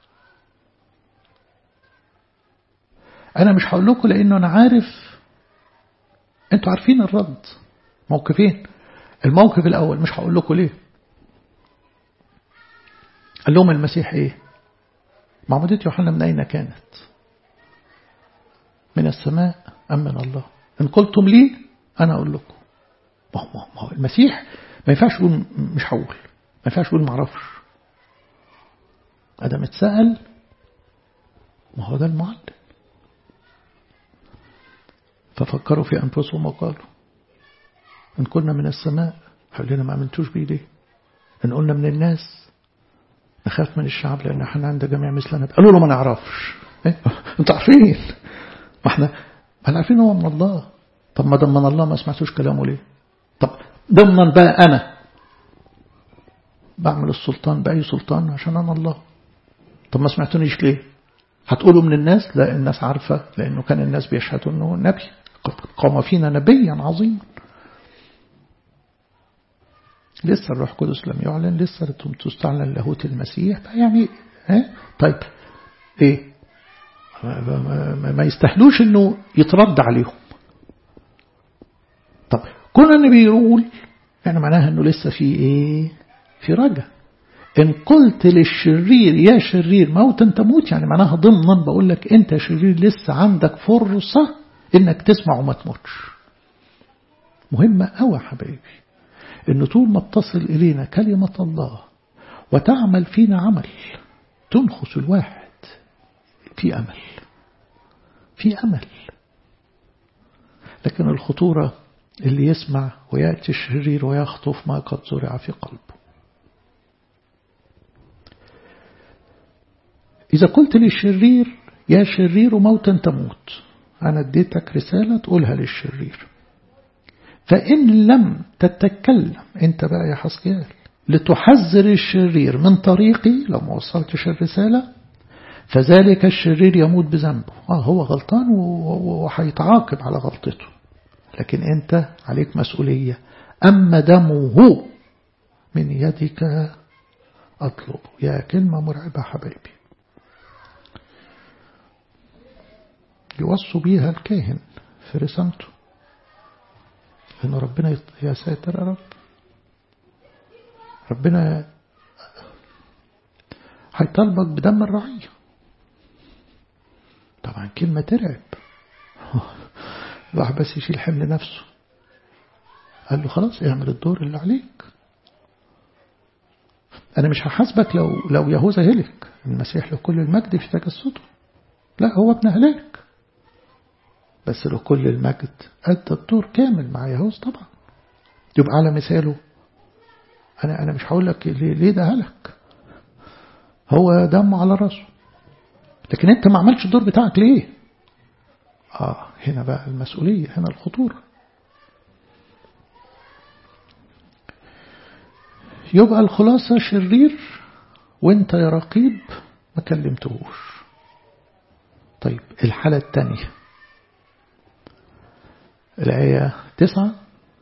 انا مش هقول لكم لانه انا عارف انتوا عارفين الرد موقفين الموقف الاول مش هقول لكم ليه قال لهم المسيح ايه معمودية يوحنا من أين كانت من السماء أم من الله إن قلتم لي أنا أقول لكم ما هو, ما هو المسيح ما ينفعش يقول مش هقول ما ينفعش يقول ما اعرفش أدم اتسأل ما هو ده المعلم ففكروا في أنفسهم وقالوا إن كنا من السماء قال لنا ما عملتوش بإيديه إن قلنا من الناس نخاف من الشعب لأن احنا عند جميع مثلنا قالوا له ما نعرفش إيه؟ انتوا عارفين ما احنا ما احنا عارفين هو من الله طب ما دام من الله ما سمعتوش كلامه ليه طب ضمن بقى أنا بعمل السلطان بأي سلطان عشان أنا الله طب ما سمعتونيش ليه هتقولوا من الناس لا الناس عارفة لأنه كان الناس بيشهدوا أنه نبي قام فينا نبيا عظيما لسه الروح القدس لم يعلن لسه تستعلن لاهوت المسيح يعني ها طيب ايه ما يستحلوش انه يترد عليهم طب كون النبي يقول يعني معناها انه لسه في ايه في رجع ان قلت للشرير يا شرير موتا تموت يعني معناها ضمنا بقول لك انت شرير لسه عندك فرصة انك تسمع وما تموتش مهمة قوي يا حبايبي ان طول ما بتصل الينا كلمة الله وتعمل فينا عمل تنخس الواحد في امل في امل لكن الخطورة اللي يسمع ويأتي الشرير ويخطف ما قد زرع في قلبه إذا قلت للشرير يا شرير موتا تموت أنا اديتك رسالة تقولها للشرير فإن لم تتكلم أنت بقى يا حسكيال لتحذر الشرير من طريقي لو ما وصلتش الرسالة فذلك الشرير يموت بذنبه آه هو غلطان وهيتعاقب على غلطته لكن أنت عليك مسؤولية أما دمه من يدك أطلب يا كلمة مرعبة حبايبي يوصوا بيها الكاهن في رسالته إن ربنا يا ساتر يا رب ربنا هيطالبك بدم الرعية طبعا كلمة ترعب الواحد بس يشيل حمل نفسه قال له خلاص اعمل الدور اللي عليك أنا مش هحاسبك لو لو يهوذا هلك المسيح له كل المجد في تجسده لا هو ابن هلاك بس له كل المجد أدى الدور كامل مع يهوذا طبعا يبقى على مثاله أنا أنا مش هقول لك ليه, ليه ده هلك هو دم على راسه لكن انت ما عملتش الدور بتاعك ليه اه هنا بقى المسؤولية هنا الخطورة يبقى الخلاصة شرير وانت يا رقيب ما كلمتهوش طيب الحالة الثانية الآية تسعة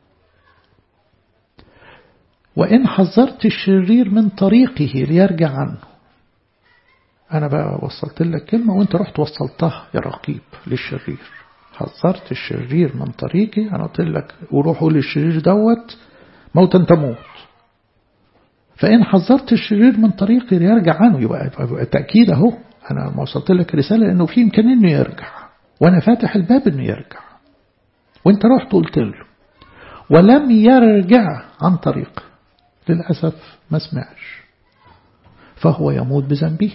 وإن حذرت الشرير من طريقه ليرجع عنه أنا بقى وصلت لك كلمة وإنت رحت وصلتها يا رقيب للشرير حذرت الشرير من طريقي أنا قلت لك وروحوا للشرير دوت موتا تموت فإن حذرت الشرير من طريقي ليرجع عنه يبقى, يبقى تأكيد أهو أنا ما وصلت لك رسالة إنه في إمكانية إنه يرجع وأنا فاتح الباب إنه يرجع وأنت رحت قلت له ولم يرجع عن طريقه للأسف ما سمعش فهو يموت بذنبه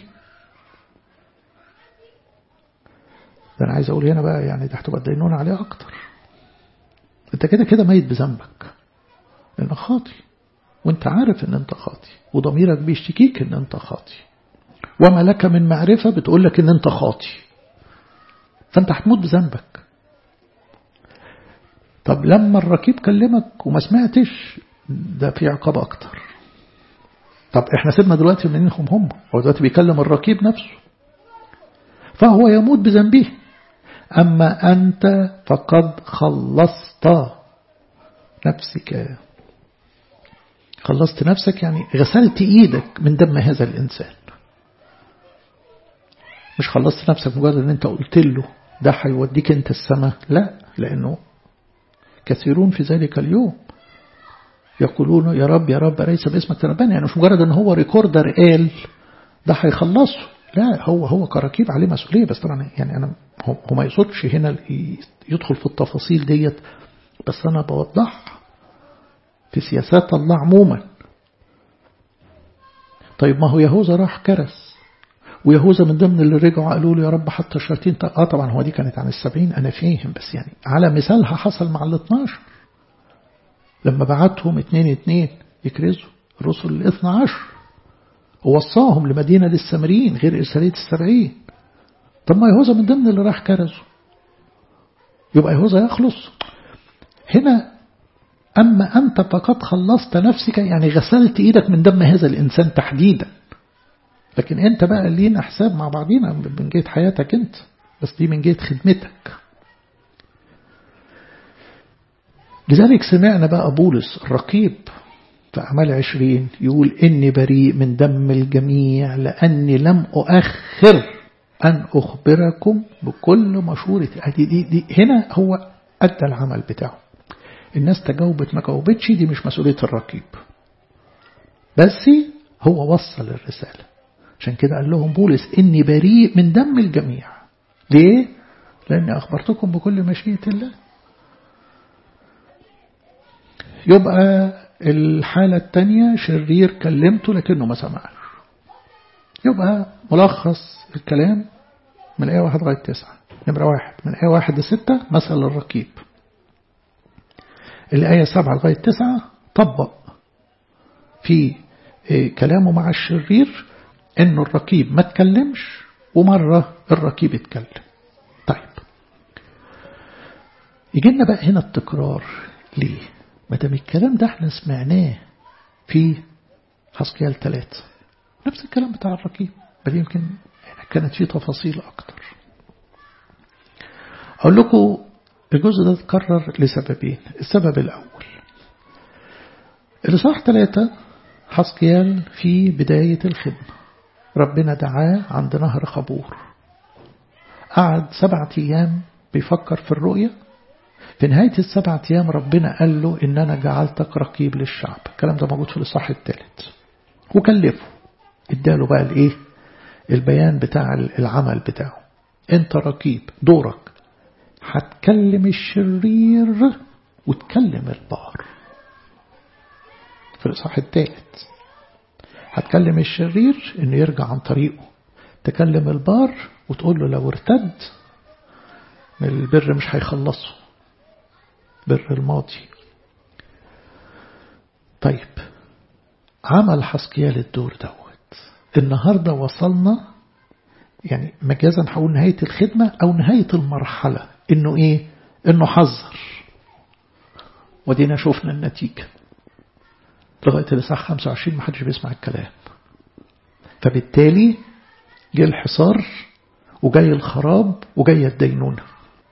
ده أنا عايز أقول هنا بقى يعني ده هتبقى تدينون عليه أكتر أنت كده كده ميت بذنبك لأنك خاطي وأنت عارف إن أنت خاطي وضميرك بيشتكيك إن أنت خاطي وما لك من معرفة بتقول لك إن أنت خاطي فأنت هتموت بذنبك طب لما الركيب كلمك وما سمعتش ده في عقاب أكتر طب احنا سيبنا دلوقتي منهم هم هو دلوقتي بيكلم الركيب نفسه فهو يموت بذنبه أما أنت فقد خلصت نفسك خلصت نفسك يعني غسلت إيدك من دم هذا الإنسان مش خلصت نفسك مجرد أن أنت قلت له ده هيوديك أنت السماء لا لأنه كثيرون في ذلك اليوم يقولون يا رب يا رب ليس باسمك ترباني يعني مش مجرد ان هو ريكوردر قال ده هيخلصه لا هو هو كركيب عليه مسؤولية بس طبعا يعني أنا هو ما يقصدش هنا يدخل في التفاصيل ديت بس أنا بوضح في سياسات الله عموما طيب ما هو يهوذا راح كرس ويهوذا من ضمن اللي رجعوا قالوا له يا رب حتى الشياطين اه طبعا هو دي كانت عن السبعين أنا فاهم بس يعني على مثالها حصل مع ال 12 لما بعتهم اتنين اتنين يكرزوا الرسل الاثنى عشر ووصاهم لمدينة للسامريين غير إرسالية السبعين طب ما يهوذا من ضمن اللي راح كرزوا يبقى يهوذا يخلص هنا أما أنت فقد خلصت نفسك يعني غسلت إيدك من دم هذا الإنسان تحديدا لكن أنت بقى لينا حساب مع بعضينا من جهة حياتك أنت بس دي من جهة خدمتك لذلك سمعنا بقى بولس الرقيب في أعمال عشرين يقول إني بريء من دم الجميع لأني لم أؤخر أن أخبركم بكل مشورة دي, دي, دي هنا هو أدى العمل بتاعه الناس تجاوبت ما جاوبتش دي مش مسؤولية الرقيب بس هو وصل الرسالة عشان كده قال لهم بولس إني بريء من دم الجميع ليه؟ لأني أخبرتكم بكل مشيئة الله يبقى الحالة الثانية شرير كلمته لكنه ما سمعش يبقى ملخص الكلام من آية واحد لغاية تسعة نمرة واحد من آية واحد لستة مثل الركيب الآية سبعة لغاية تسعة طبق في كلامه مع الشرير انه الركيب ما تكلمش ومرة الركيب اتكلم طيب يجينا بقى هنا التكرار ليه ما دام الكلام ده احنا سمعناه في حسقيال ثلاثة نفس الكلام بتاع الركيب بل يمكن كانت فيه تفاصيل أكتر أقول لكم الجزء ده اتكرر لسببين السبب الأول الإصحاح ثلاثة حسقيال في بداية الخدمة ربنا دعاه عند نهر خبور قعد سبعة أيام بيفكر في الرؤية في نهاية السبعة أيام ربنا قال له إن أنا جعلتك رقيب للشعب الكلام ده موجود في الإصحاح الثالث وكلفه اداله بقى الإيه البيان بتاع العمل بتاعه أنت رقيب دورك هتكلم الشرير وتكلم البار في الإصحاح الثالث هتكلم الشرير إنه يرجع عن طريقه تكلم البار وتقول له لو ارتد البر مش هيخلصه بر الماضي طيب عمل حسكيال الدور دوت النهاردة وصلنا يعني مجازا هقول نهاية الخدمة أو نهاية المرحلة إنه إيه إنه حذر ودينا شوفنا النتيجة لغاية الإصحاح 25 ما حدش بيسمع الكلام فبالتالي جاء الحصار وجاي الخراب وجاي الدينونة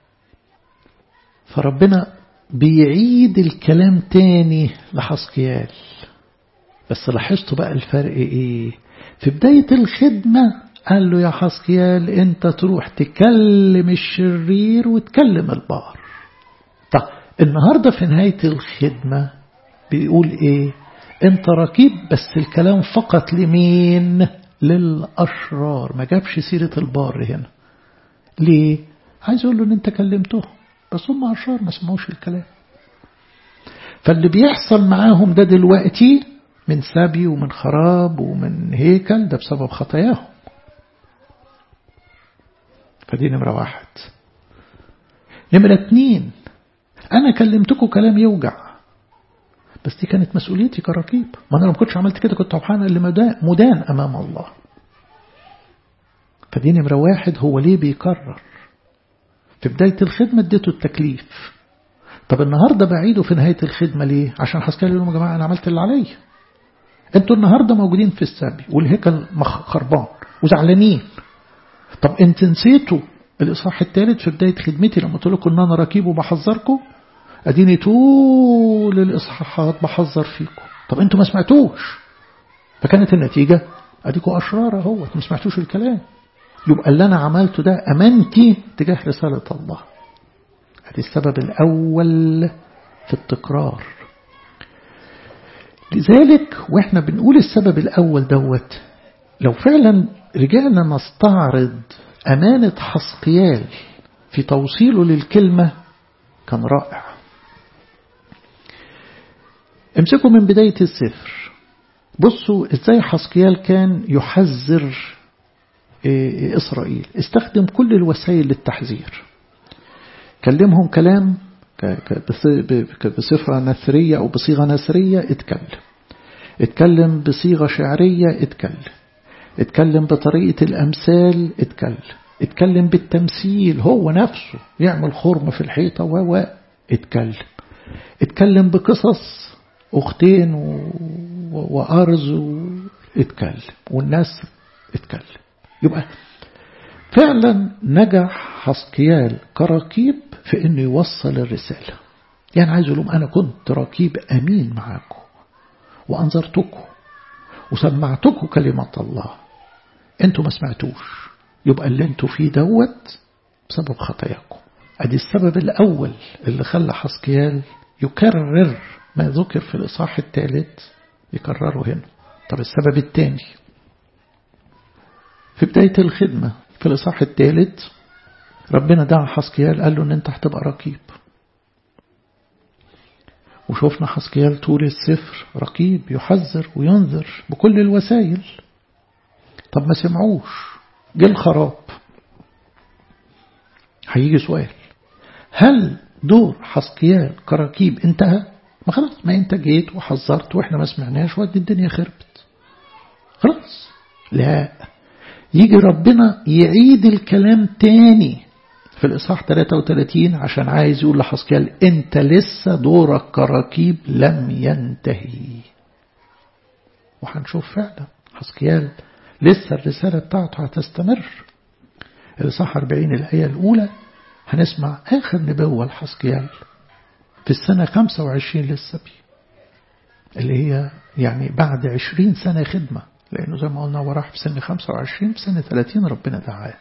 فربنا بيعيد الكلام تاني لحسقيال بس لاحظتوا بقى الفرق ايه في بداية الخدمة قال له يا حسقيال انت تروح تكلم الشرير وتكلم البار طب النهاردة في نهاية الخدمة بيقول ايه انت ركيب بس الكلام فقط لمين للأشرار ما جابش سيرة البار هنا ليه عايز اقول له ان انت كلمته بس هم أشرار ما سمعوش الكلام فاللي بيحصل معاهم ده دلوقتي من سبي ومن خراب ومن هيكل ده بسبب خطاياهم فدي نمرة واحد نمرة اتنين أنا كلمتكم كلام يوجع بس دي كانت مسؤوليتي كرقيب ما أنا لو ما كنتش عملت كده كنت هبحان اللي مدان أمام الله فدي نمرة واحد هو ليه بيكرر في بداية الخدمة اديته التكليف طب النهاردة بعيده في نهاية الخدمة ليه عشان حسكال لهم يا جماعة أنا عملت اللي عليا انتوا النهاردة موجودين في السبي والهيكل خربان وزعلانين طب انت نسيتوا الإصحاح الثالث في بداية خدمتي لما قلت لكم ان انا ركيب وبحذركم اديني طول الإصحاحات بحذر فيكم طب انتوا ما سمعتوش فكانت النتيجة اديكوا أشرار اهو ما سمعتوش الكلام يبقى اللي أنا عملته ده أمانتي تجاه رسالة الله هذا السبب الأول في التكرار لذلك وإحنا بنقول السبب الأول دوت لو فعلا رجعنا نستعرض أمانة حسقيال في توصيله للكلمة كان رائع امسكوا من بداية السفر بصوا ازاي حسقيال كان يحذر إسرائيل استخدم كل الوسائل للتحذير كلمهم كلام بصفة نثرية أو بصيغة نثرية اتكلم اتكلم بصيغة شعرية اتكلم اتكلم بطريقة الأمثال اتكلم اتكلم بالتمثيل هو نفسه يعمل خرم في الحيطة و اتكلم اتكلم بقصص أختين وأرز اتكلم والناس اتكلم يبقى فعلا نجح حسقيال كركيب في انه يوصل الرسالة يعني عايز لهم انا كنت ركيب امين معاكم وانظرتكم وسمعتكم كلمة الله انتوا ما سمعتوش يبقى اللي انتوا فيه دوت بسبب خطاياكم ادي السبب الاول اللي خلى حسقيال يكرر ما ذكر في الاصحاح الثالث يكرره هنا طب السبب الثاني في بداية الخدمة في الإصحاح الثالث ربنا دعا حسكيال قال له ان انت هتبقى رقيب وشوفنا حسكيال طول السفر رقيب يحذر وينذر بكل الوسائل طب ما سمعوش جه الخراب هيجي سؤال هل دور حسكيال كركيب انتهى ما خلاص ما انت جيت وحذرت واحنا ما سمعناش ودي الدنيا خربت خلاص لا يجي ربنا يعيد الكلام تاني في الإصحاح 33 عشان عايز يقول لحسكيال انت لسه دورك كركيب لم ينتهي وهنشوف فعلا حسكيال لسه الرسالة بتاعته هتستمر الإصحاح 40 الآية الأولى هنسمع آخر نبوة لحسكيال في السنة 25 للسبي اللي هي يعني بعد 20 سنة خدمة لأنه زي ما قلنا هو راح في سن 25 في سن 30 ربنا دعاه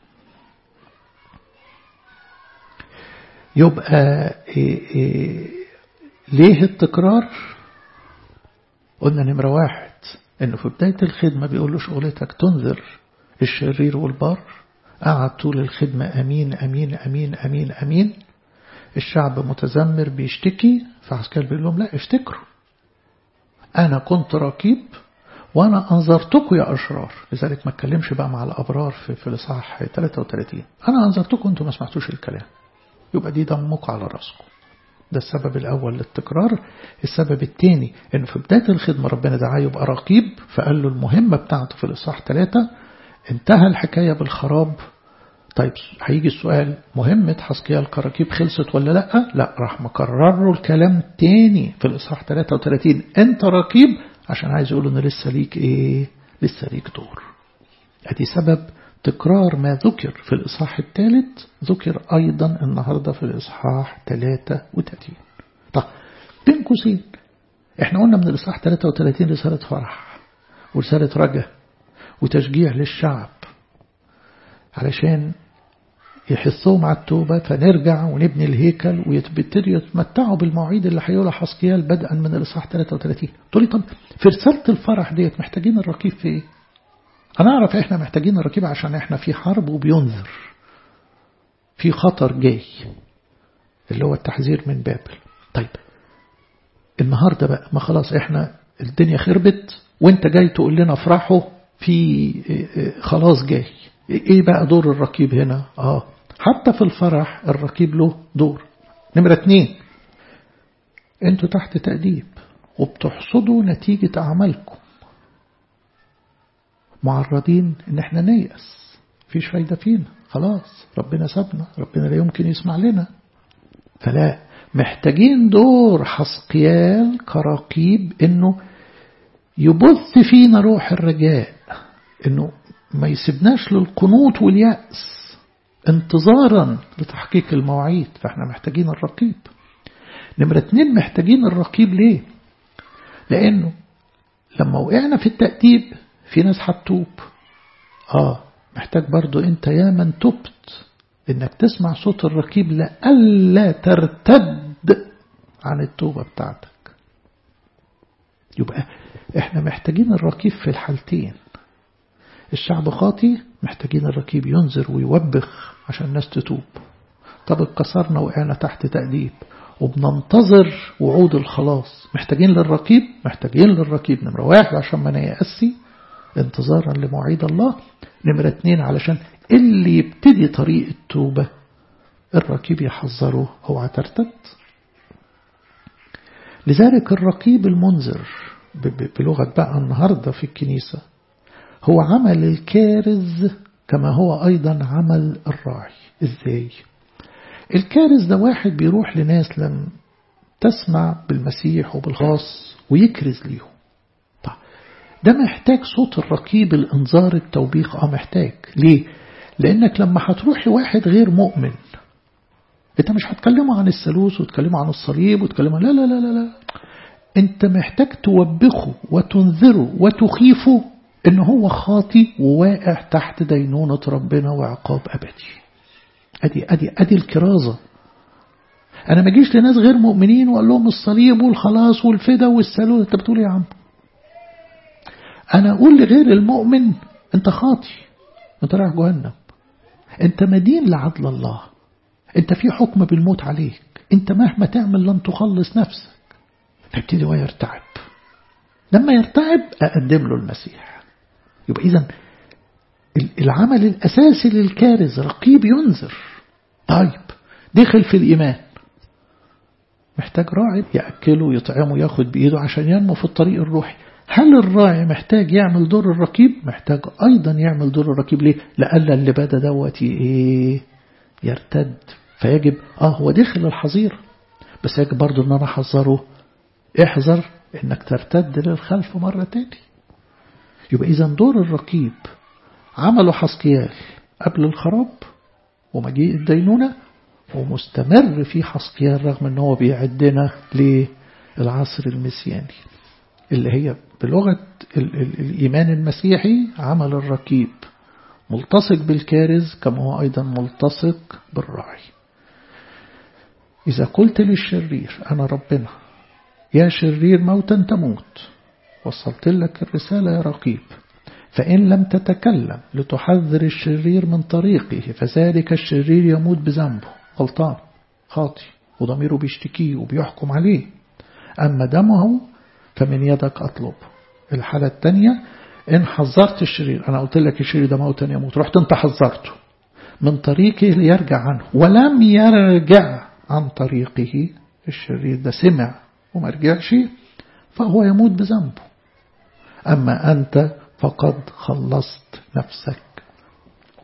يبقى إيه إيه ليه التكرار قلنا نمرة واحد انه في بداية الخدمة بيقول له شغلتك تنذر الشرير والبار قعد طول الخدمة أمين أمين أمين أمين أمين الشعب متذمر بيشتكي فعسكال بيقول لهم لا افتكروا أنا كنت رقيب وأنا أنظرتكم يا أشرار لذلك ما اتكلمش بقى مع الأبرار في, في الإصحاح 33 أنا أنظرتكم أنتم ما سمعتوش الكلام يبقى دي دمكم على راسكم ده السبب الأول للتكرار السبب الثاني أنه في بداية الخدمة ربنا دعاه يبقى رقيب فقال له المهمة بتاعته في الإصحاح 3 انتهى الحكاية بالخراب طيب هيجي السؤال مهمة حسقيال كراكيب خلصت ولا لا لا راح مكرر له الكلام تاني في الإصحاح 33 انت ركيب عشان عايز يقول ان لسه ليك ايه لسه ليك دور ادي سبب تكرار ما ذكر في الإصحاح الثالث ذكر أيضا النهاردة في الإصحاح 33 طب بين قوسين احنا قلنا من الإصحاح 33 رسالة فرح ورسالة رجاء وتشجيع للشعب علشان يحثهم على التوبة فنرجع ونبني الهيكل ويبتدوا يتمتعوا بالمواعيد اللي هيقولها حسقيال بدءا من الإصحاح 33 تقول لي طب في رسالة الفرح ديت محتاجين الرقيب في ايه؟ أنا أعرف إحنا محتاجين الرقيب عشان إحنا في حرب وبينذر في خطر جاي اللي هو التحذير من بابل طيب النهاردة بقى ما خلاص إحنا الدنيا خربت وإنت جاي تقول لنا افرحوا في خلاص جاي إيه بقى دور الرقيب هنا آه حتى في الفرح الرقيب له دور نمرة اتنين انتوا تحت تأديب وبتحصدوا نتيجة أعمالكم معرضين ان احنا نيأس فيش فايدة فينا خلاص ربنا سابنا ربنا لا يمكن يسمع لنا فلا محتاجين دور حسقيال كرقيب انه يبث فينا روح الرجاء انه ما يسيبناش للقنوط واليأس انتظارا لتحقيق المواعيد فاحنا محتاجين الرقيب نمرة اتنين محتاجين الرقيب ليه لانه لما وقعنا في التأديب في ناس هتتوب اه محتاج برضو انت يا من تبت انك تسمع صوت الرقيب لألا ترتد عن التوبة بتاعتك يبقى احنا محتاجين الرقيب في الحالتين الشعب خاطي محتاجين الرقيب ينذر ويوبخ عشان الناس تتوب طب اتكسرنا وقعنا تحت تأديب وبننتظر وعود الخلاص محتاجين للرقيب محتاجين للرقيب نمرة واحد عشان ما نيأسي انتظارا لمواعيد الله نمرة اتنين علشان اللي يبتدي طريق التوبة الرقيب يحذره هو ترتد لذلك الرقيب المنذر بلغة بقى النهاردة في الكنيسة هو عمل الكارز كما هو أيضا عمل الراعي إزاي الكارز ده واحد بيروح لناس لم تسمع بالمسيح وبالخاص ويكرز ليهم طيب ده محتاج صوت الرقيب الانذار التوبيخ اه محتاج ليه لانك لما هتروح لواحد غير مؤمن انت مش هتكلمه عن الثالوث وتكلمه عن الصليب وتكلمه لا لا لا لا لا انت محتاج توبخه وتنذره وتخيفه ان هو خاطي وواقع تحت دينونة ربنا وعقاب ابدي ادي ادي ادي الكرازة انا ما اجيش لناس غير مؤمنين واقول لهم الصليب والخلاص والفدا والثالوث انت بتقول يا عم انا اقول لغير المؤمن انت خاطي انت رايح جهنم انت مدين لعدل الله انت في حكم بالموت عليك انت مهما تعمل لن تخلص نفسك فيبتدي هو يرتعب لما يرتعب اقدم له المسيح يبقى اذا العمل الاساسي للكارز رقيب ينذر طيب دخل في الايمان محتاج راعي يأكله يطعمه ياخد بإيده عشان ينمو في الطريق الروحي هل الراعي محتاج يعمل دور الركيب محتاج أيضا يعمل دور الركيب ليه لألا اللي بدا دوتي إيه يرتد فيجب آه هو دخل الحظيرة بس يجب برضو أن أنا أحذره احذر أنك ترتد للخلف مرة تاني يبقى إذا دور الركيب عمله حسقيال قبل الخراب ومجيء الدينونة ومستمر في حسقيال رغم أنه بيعدنا للعصر المسياني اللي هي بلغة ال ال الإيمان المسيحي عمل الركيب ملتصق بالكارز كما هو أيضا ملتصق بالراعي إذا قلت للشرير أنا ربنا يا شرير موتا تموت وصلت لك الرسالة يا رقيب فإن لم تتكلم لتحذر الشرير من طريقه فذلك الشرير يموت بذنبه غلطان خاطي وضميره بيشتكيه وبيحكم عليه أما دمه فمن يدك أطلب الحالة الثانية إن حذرت الشرير أنا قلت لك الشرير ده موتا يموت رحت أنت حذرته من طريقه ليرجع عنه ولم يرجع عن طريقه الشرير ده سمع وما رجعش فهو يموت بذنبه أما أنت فقد خلصت نفسك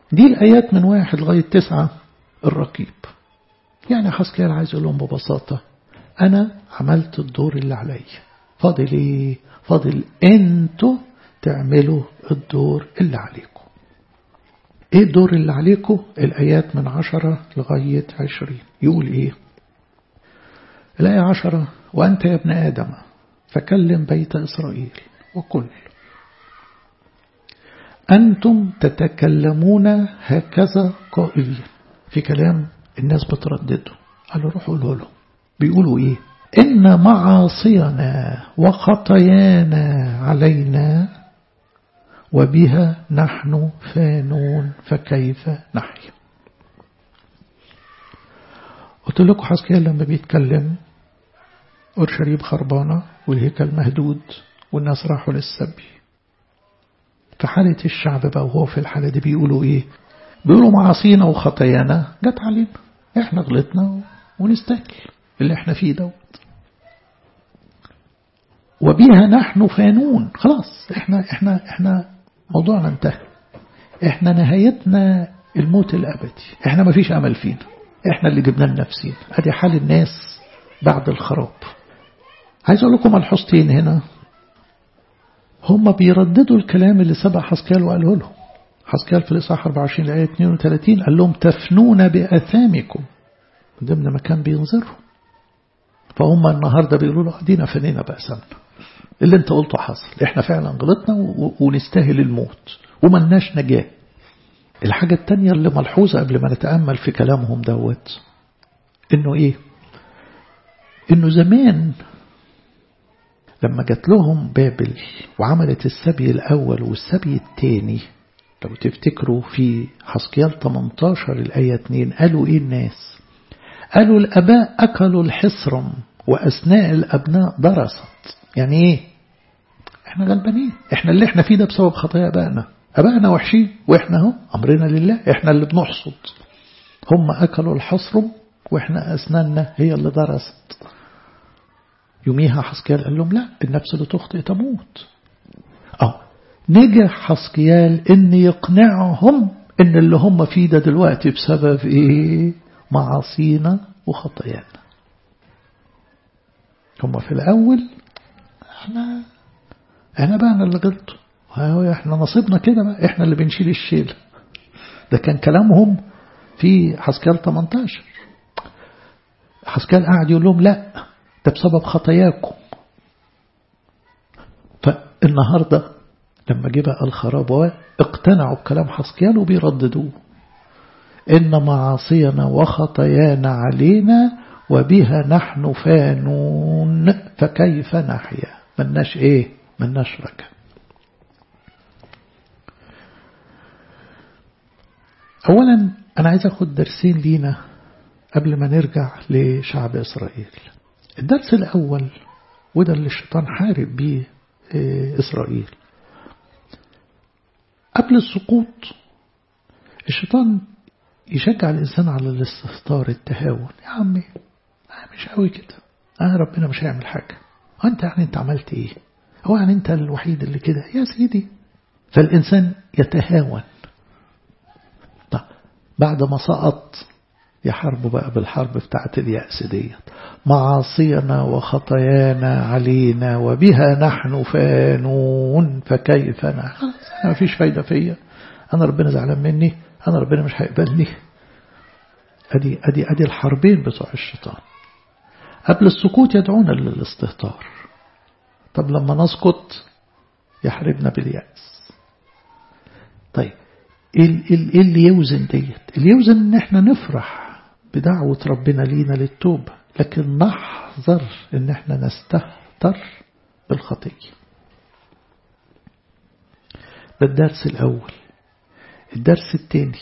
دي الآيات من واحد لغاية تسعة الرقيب يعني حسكيال عايز يقول لهم ببساطة أنا عملت الدور اللي عليا فاضل إيه فاضل أنتوا تعملوا الدور اللي عليكم إيه الدور اللي عليكم الآيات من عشرة لغاية عشرين يقول إيه الآية عشرة وأنت يا ابن آدم فكلم بيت إسرائيل وقل أنتم تتكلمون هكذا قائلين في كلام الناس بتردده قالوا روحوا قولوا له بيقولوا إيه إن معاصينا وخطايانا علينا وبها نحن فانون فكيف نحيا قلت لكم حسكيال لما بيتكلم أورشليم خربانة والهيكل مهدود والناس راحوا للسبي في حالة الشعب بقى وهو في الحالة دي بيقولوا إيه بيقولوا معاصينا وخطايانا جت علينا إحنا غلطنا ونستاهل اللي إحنا فيه دوت وبها نحن فانون خلاص إحنا إحنا إحنا موضوعنا انتهى إحنا نهايتنا الموت الأبدي إحنا ما فيش أمل فينا إحنا اللي جبنا لنفسينا أدي حال الناس بعد الخراب عايز أقول لكم الحصتين هنا هم بيرددوا الكلام اللي سبق حسكال وقاله لهم حسكال في الإصحاح 24 الآية 32 قال لهم تفنون بأثامكم ضمن ما كان بينظرهم فهم النهاردة بيقولوا له أدينا فنينا بأسامنا اللي انت قلته حصل احنا فعلا غلطنا ونستاهل الموت وملناش نجاة الحاجة التانية اللي ملحوظة قبل ما نتأمل في كلامهم دوت انه ايه انه زمان لما جات لهم بابل وعملت السبي الأول والسبي الثاني لو تفتكروا في حسكيال 18 الآية 2 قالوا إيه الناس قالوا الأباء أكلوا الحصرم وأثناء الأبناء درست يعني إيه إحنا غلبانين إحنا اللي إحنا فيه ده بسبب خطايا أبائنا أبائنا وحشين وإحنا اهو أمرنا لله إحنا اللي بنحصد هم أكلوا الحصرم وإحنا أسناننا هي اللي درست يوميها حسكيال قال لهم لا النفس اللي تخطئ تموت أو نجح حسكيال إن يقنعهم إن اللي هم فيه ده دلوقتي بسبب إيه معاصينا وخطايانا هم في الأول احنا احنا بقى اللي غلطوا احنا نصيبنا كده بقى احنا اللي بنشيل الشيل ده كان كلامهم في حسكال 18 حسكال قاعد يقول لهم لا ده بسبب خطاياكم فالنهاردة لما جه بقى الخراب اقتنعوا بكلام حسكيال وبيرددوه إن معاصينا وخطايانا علينا وبها نحن فانون فكيف نحيا ملناش ايه ملناش رجع اولا انا عايز اخد درسين لينا قبل ما نرجع لشعب اسرائيل الدرس الاول وده اللي الشيطان حارب بيه اسرائيل قبل السقوط الشيطان يشجع الإنسان على الاستهتار التهاون يا عمي مش قوي كده آه ربنا مش هيعمل حاجة هو أنت يعني أنت عملت إيه هو يعني أنت الوحيد اللي كده يا سيدي فالإنسان يتهاون طب بعد ما سقط يحاربوا بقى بالحرب بتاعت اليأس ديت معاصينا وخطايانا علينا وبها نحن فانون فكيف نحن أنا ما فيش فايدة فيا أنا ربنا زعلان مني أنا ربنا مش هيقبلني أدي, أدي, أدي الحربين بتوع الشيطان قبل السكوت يدعونا للاستهتار طب لما نسقط يحاربنا باليأس طيب ايه اللي يوزن ديت اللي يوزن ان احنا نفرح بدعوة ربنا لينا للتوبة لكن نحذر ان احنا نستهتر بالخطية ده الدرس الاول الدرس الثاني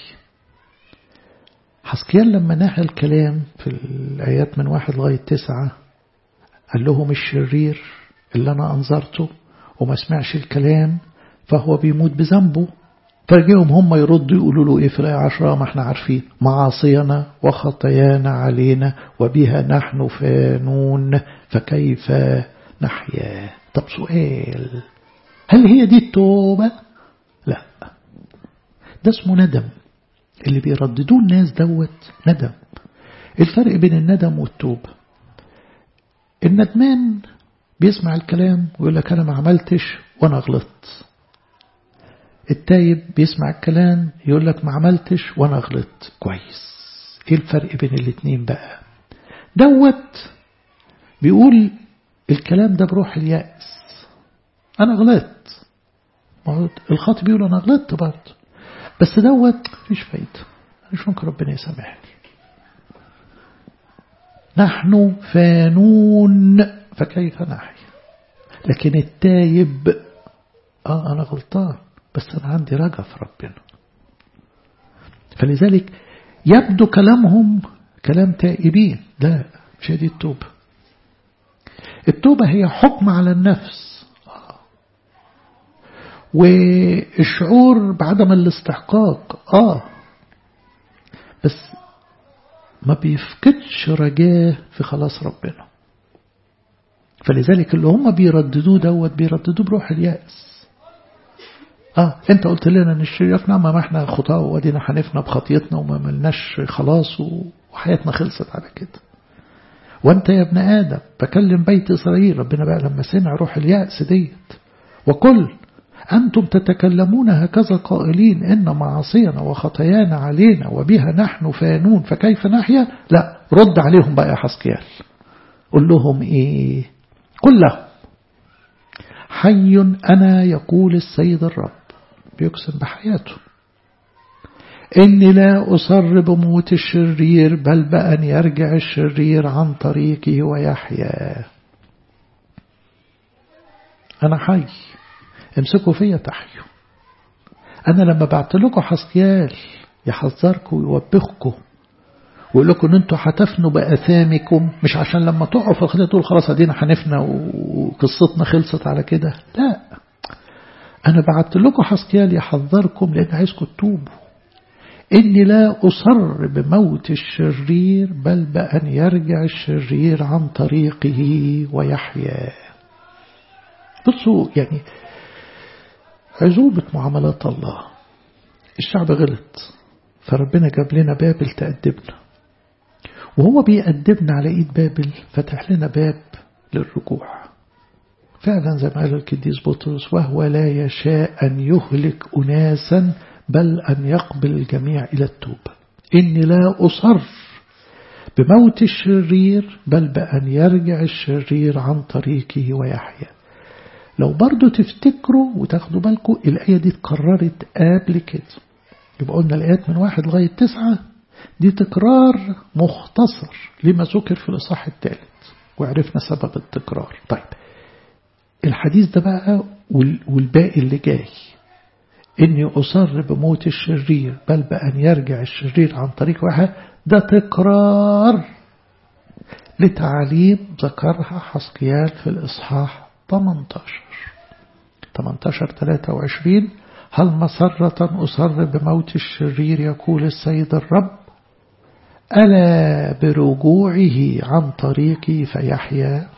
حسكيال لما نهى الكلام في الآيات من واحد لغاية تسعة قال لهم الشرير اللي أنا أنظرته وما سمعش الكلام فهو بيموت بذنبه فرجعهم هم يردوا يقولوا له إيه في الآية عشرة ما احنا عارفين معاصينا وخطايانا علينا وبها نحن فانون فكيف نحيا طب سؤال هل هي دي التوبة لا ده اسمه ندم اللي بيرددوه الناس دوت ندم الفرق بين الندم والتوبة الندمان بيسمع الكلام ويقول لك أنا ما عملتش وأنا غلطت التايب بيسمع الكلام يقول لك ما عملتش وأنا غلطت كويس إيه الفرق بين الاتنين بقى دوت بيقول الكلام ده بروح اليأس أنا غلطت الخاطب بيقول أنا غلطت برضه بس دوت مفيش فايدة مش ممكن ربنا يسامحني نحن فانون فكيف نحيا لكن التايب آه أنا غلطان بس أنا عندي رجا في ربنا فلذلك يبدو كلامهم كلام تائبين لا مش دي التوبة التوبة هي حكم على النفس والشعور بعدم الاستحقاق آه بس ما بيفقدش رجاه في خلاص ربنا فلذلك اللي هم بيرددوه دوت بيرددوه بروح اليأس اه انت قلت لنا ان الشريف نعم ما احنا خطاه ودينا حنفنا بخطيتنا وما ملناش خلاص وحياتنا خلصت على كده وانت يا ابن ادم بكلم بيت اسرائيل ربنا بقى لما سمع روح اليأس ديت وكل أنتم تتكلمون هكذا قائلين إن معاصينا وخطايانا علينا وبها نحن فانون فكيف نحيا لا رد عليهم بقى يا حسكيال قل لهم إيه قل لهم حي أنا يقول السيد الرب بيقسم بحياته إني لا أصر بموت الشرير بل بأن يرجع الشرير عن طريقه ويحيا أنا حي امسكوا فيا تحيوا أنا لما بعت لكم حسكيال يحذركم ويوبخكم ويقول لكم ان انتوا هتفنوا بأثامكم مش عشان لما تقعوا في الخطية تقول خلاص ادينا هنفنى وقصتنا خلصت على كده لا أنا بعت لكم حسكيال يحذركم لأن عايزكم تتوبوا إني لا أصر بموت الشرير بل بأن يرجع الشرير عن طريقه ويحيا بصوا يعني عزوبة معاملات الله الشعب غلط فربنا جاب لنا بابل تأدبنا وهو بيأدبنا على إيد بابل فتح لنا باب للرجوع فعلا زي ما قال القديس بطرس وهو لا يشاء أن يهلك أناسا بل أن يقبل الجميع إلى التوبة إني لا أصر بموت الشرير بل بأن يرجع الشرير عن طريقه ويحيا لو برضو تفتكروا وتاخدوا بالكم الآية دي اتكررت قبل كده يبقى قلنا الآيات من واحد لغاية تسعة دي تكرار مختصر لما ذكر في الإصحاح الثالث وعرفنا سبب التكرار طيب الحديث ده بقى والباقي اللي جاي إني أصر بموت الشرير بل بأن يرجع الشرير عن طريق واحد ده تكرار لتعاليم ذكرها حسقيال في الإصحاح 18 18 23 هل مسرة أصر بموت الشرير يقول السيد الرب ألا برجوعه عن طريقي فيحيا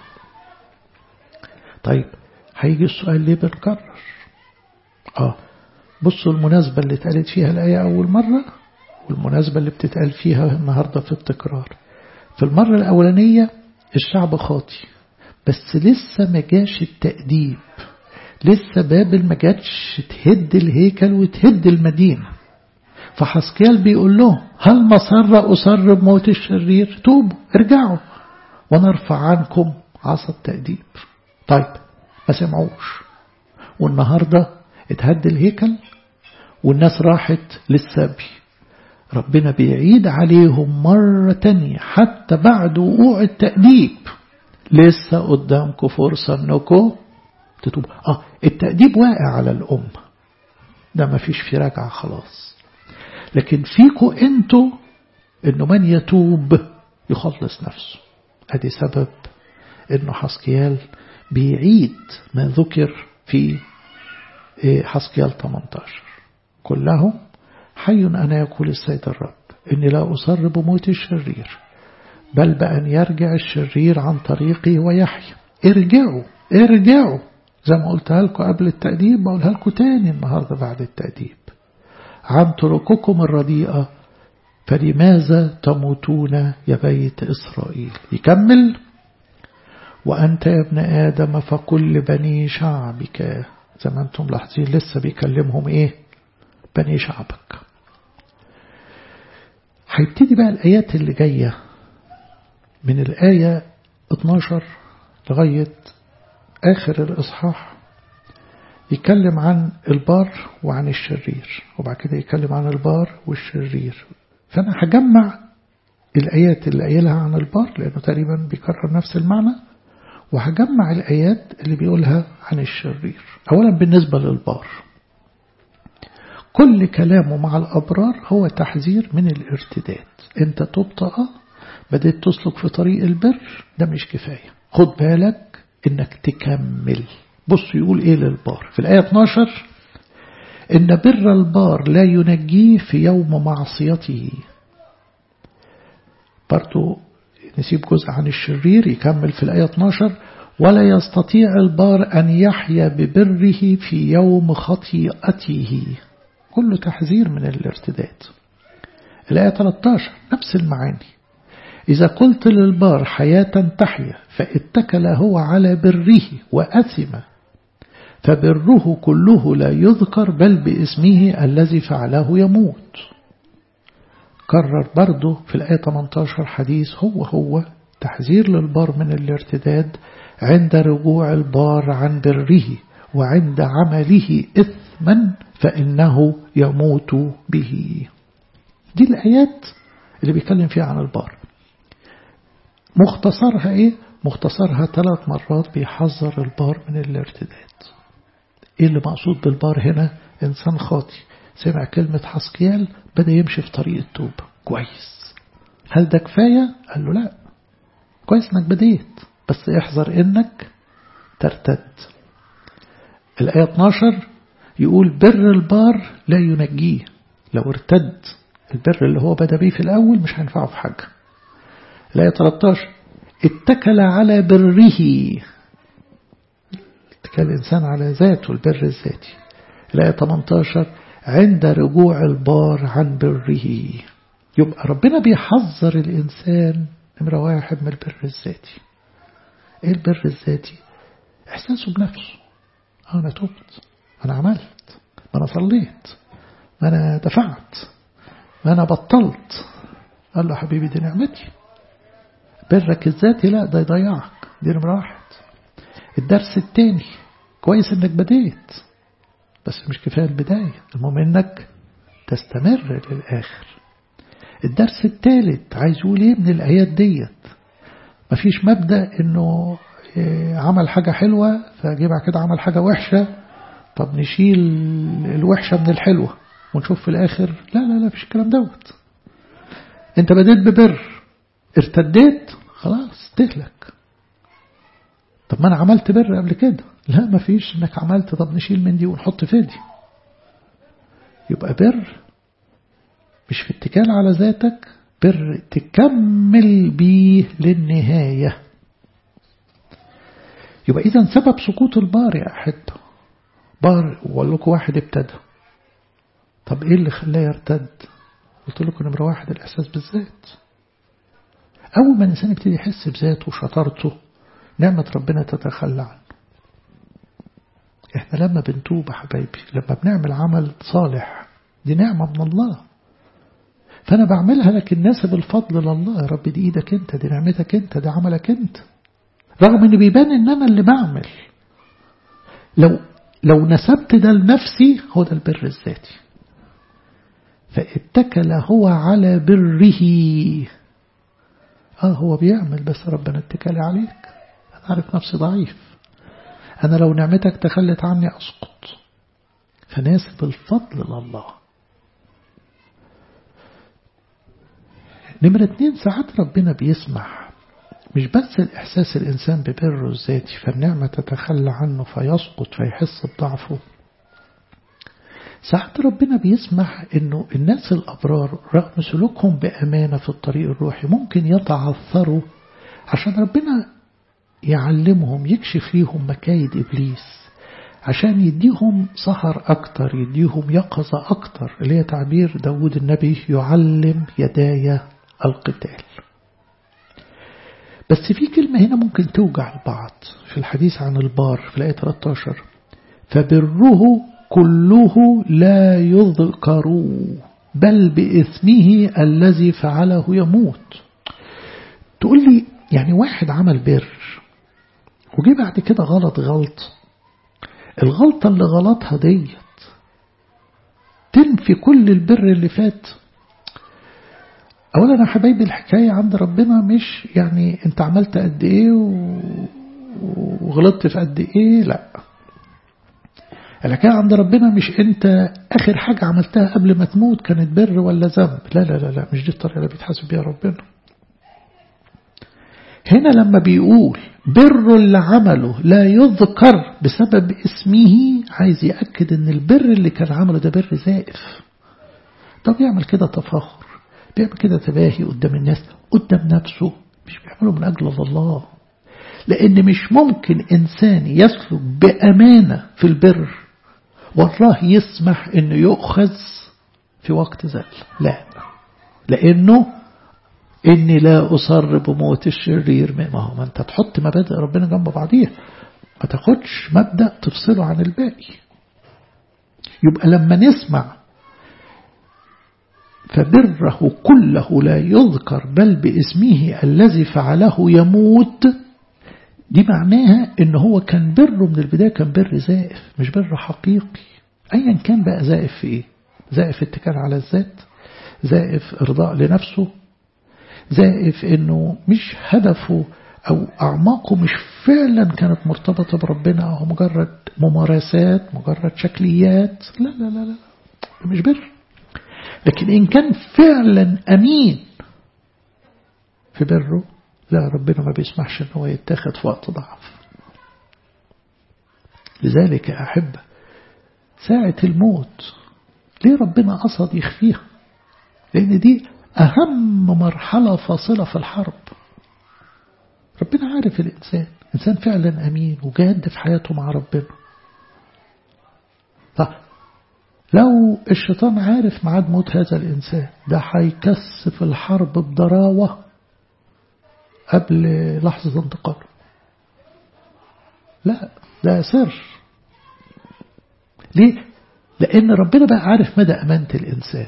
طيب هيجي السؤال ليه بنكرر آه بصوا المناسبة اللي اتقالت فيها الآية أول مرة والمناسبة اللي بتتقال فيها النهاردة في التكرار في المرة الأولانية الشعب خاطي بس لسه ما جاش التأديب لسه بابل ما جاتش تهد الهيكل وتهد المدينة فحسكيال بيقول لهم هل مسر أصر بموت الشرير توبوا ارجعوا ونرفع عنكم عصا التأديب طيب ما سمعوش والنهاردة اتهد الهيكل والناس راحت للسبي ربنا بيعيد عليهم مرة تانية حتى بعد وقوع التأديب لسه قدامكم فرصة انكم تتوبوا اه التأديب واقع على الأمة ده ما فيش في رجعة خلاص لكن فيكم انتوا انه من يتوب يخلص نفسه ادي سبب انه حسكيال بيعيد ما ذكر في حسكيال 18 كلهم حي أنا يقول السيد الرب إني لا أصر بموت الشرير بل بأن يرجع الشرير عن طريقي ويحيى ارجعوا ارجعوا زي ما قلتها لكم قبل التأديب بقولها لكم تاني النهاردة بعد التأديب عن طرقكم الرديئة فلماذا تموتون يا بيت إسرائيل يكمل وأنت يا ابن آدم فكل بني شعبك زي ما أنتم لاحظين لسه بيكلمهم إيه بني شعبك هيبتدي بقى الآيات اللي جاية من الآية 12 لغاية آخر الإصحاح يتكلم عن البار وعن الشرير وبعد كده يتكلم عن البار والشرير فأنا هجمع الآيات اللي قايلها عن البار لأنه تقريبا بيكرر نفس المعنى وهجمع الآيات اللي بيقولها عن الشرير أولا بالنسبة للبار كل كلامه مع الأبرار هو تحذير من الارتداد انت تبطأ بدأت تسلك في طريق البر ده مش كفاية خد بالك انك تكمل بص يقول ايه للبار في الآية 12 إن بر البار لا ينجيه في يوم معصيته برضو نسيب جزء عن الشرير يكمل في الآية 12 ولا يستطيع البار أن يحيا ببره في يوم خطيئته كله تحذير من الارتداد الآية 13 نفس المعاني إذا قلت للبار حياة تحيا فاتكل هو على بره وأثم فبره كله لا يذكر بل باسمه الذي فعله يموت كرر برضه في الآية 18 حديث هو هو تحذير للبار من الارتداد عند رجوع البار عن بره وعند عمله إثما فإنه يموت به دي الآيات اللي بيتكلم فيها عن البار مختصرها إيه؟ مختصرها ثلاث مرات بيحذر البار من الارتداد إيه اللي مقصود بالبار هنا إنسان خاطي سمع كلمة حسكيال بدأ يمشي في طريق التوبة كويس هل ده كفاية؟ قال له لا كويس انك بديت بس احذر انك ترتد الآية 12 يقول بر البار لا ينجيه لو ارتد البر اللي هو بدأ بيه في الأول مش هينفعه في حاجة الآية 13 اتكل على بره اتكل الإنسان على ذاته البر الذاتي الآية 18 عند رجوع البار عن بره يبقى ربنا بيحذر الإنسان نمرة واحد من البر الذاتي ايه البر الذاتي احساسه بنفسه انا تبت انا عملت ما انا صليت ما انا دفعت ما انا بطلت قال له حبيبي دي نعمتي برك الذاتي لا ده يضيعك دي نمرة واحد الدرس التاني كويس انك بديت بس مش كفاية البداية المهم انك تستمر للآخر الدرس الثالث عايز يقول ايه من الآيات ديت مفيش مبدأ انه عمل حاجة حلوة فجي بعد كده عمل حاجة وحشة طب نشيل الوحشة من الحلوة ونشوف في الآخر لا لا لا مفيش الكلام دوت انت بديت ببر ارتديت خلاص تهلك طب ما انا عملت بر قبل كده لا مفيش انك عملت طب نشيل من دي ونحط في دي يبقى بر مش في اتكال على ذاتك بر تكمل بيه للنهاية يبقى إذا سبب سقوط البار يا أحبة بار وقال لكم واحد ابتدى طب إيه اللي خلاه يرتد قلت لكم نمرة واحد الإحساس بالذات أول ما الإنسان يبتدي يحس بذاته وشطارته نعمة ربنا تتخلى عنه إحنا لما بنتوب يا حبايبي لما بنعمل عمل صالح دي نعمة من الله فأنا بعملها لكن ناسب الفضل لله يا رب دي إيدك أنت دي نعمتك أنت دي عملك أنت رغم أن بيبان أن أنا اللي بعمل لو لو نسبت ده لنفسي هو ده البر الذاتي فاتكل هو على بره اه هو بيعمل بس ربنا اتكل عليك انا عارف نفسي ضعيف انا لو نعمتك تخلت عني اسقط فناسب الفضل لله نمرة اتنين ساعات ربنا بيسمح مش بس الإحساس الإنسان ببره الذاتي فالنعمة تتخلى عنه فيسقط فيحس بضعفه ساعات ربنا بيسمح انه الناس الأبرار رغم سلوكهم بأمانة في الطريق الروحي ممكن يتعثروا عشان ربنا يعلمهم يكشف ليهم مكايد إبليس عشان يديهم سهر أكتر يديهم يقظة أكتر اللي هي تعبير داود النبي يعلم يداي القتال بس في كلمة هنا ممكن توجع البعض في الحديث عن البار في الآية 13 فبره كله لا يذكر بل بإثمه الذي فعله يموت تقول لي يعني واحد عمل بر وجي بعد كده غلط غلط الغلطة اللي غلطها ديت تنفي كل البر اللي فات أولا يا حبايبي الحكاية عند ربنا مش يعني أنت عملت قد إيه وغلطت في قد إيه لا الحكاية عند ربنا مش أنت آخر حاجة عملتها قبل ما تموت كانت بر ولا ذنب لا لا لا لا مش دي الطريقة اللي بيتحاسب بيها ربنا هنا لما بيقول بر اللي عمله لا يذكر بسبب اسمه عايز يأكد ان البر اللي كان عمله ده بر زائف طب يعمل كده تفاخر بيعمل كده تباهي قدام الناس قدام نفسه مش بيعمله من أجل الله لأن مش ممكن إنسان يسلك بأمانة في البر والله يسمح أنه يؤخذ في وقت زل لا لأنه إني لا أصر بموت الشرير ما هو ما أنت تحط مبادئ ربنا جنب بعضيها ما تاخدش مبدأ تفصله عن الباقي يبقى لما نسمع فبره كله لا يذكر بل باسمه الذي فعله يموت دي معناها ان هو كان بره من البداية كان بر زائف مش بر حقيقي ايا كان بقى زائف في ايه زائف اتكال على الذات زائف ارضاء لنفسه زائف انه مش هدفه او اعماقه مش فعلا كانت مرتبطة بربنا او مجرد ممارسات مجرد شكليات لا لا لا لا مش بر لكن إن كان فعلا أمين في بره لا ربنا ما بيسمحش ان هو يتاخد في وقت ضعف لذلك يا أحب ساعة الموت ليه ربنا قصد يخفيها لأن دي أهم مرحلة فاصلة في الحرب ربنا عارف الإنسان إنسان فعلا أمين وجاد في حياته مع ربنا طيب لو الشيطان عارف ميعاد موت هذا الإنسان ده هيكثف الحرب بضراوة قبل لحظة انتقاله لا ده سر ليه؟ لأن ربنا بقى عارف مدى أمانة الإنسان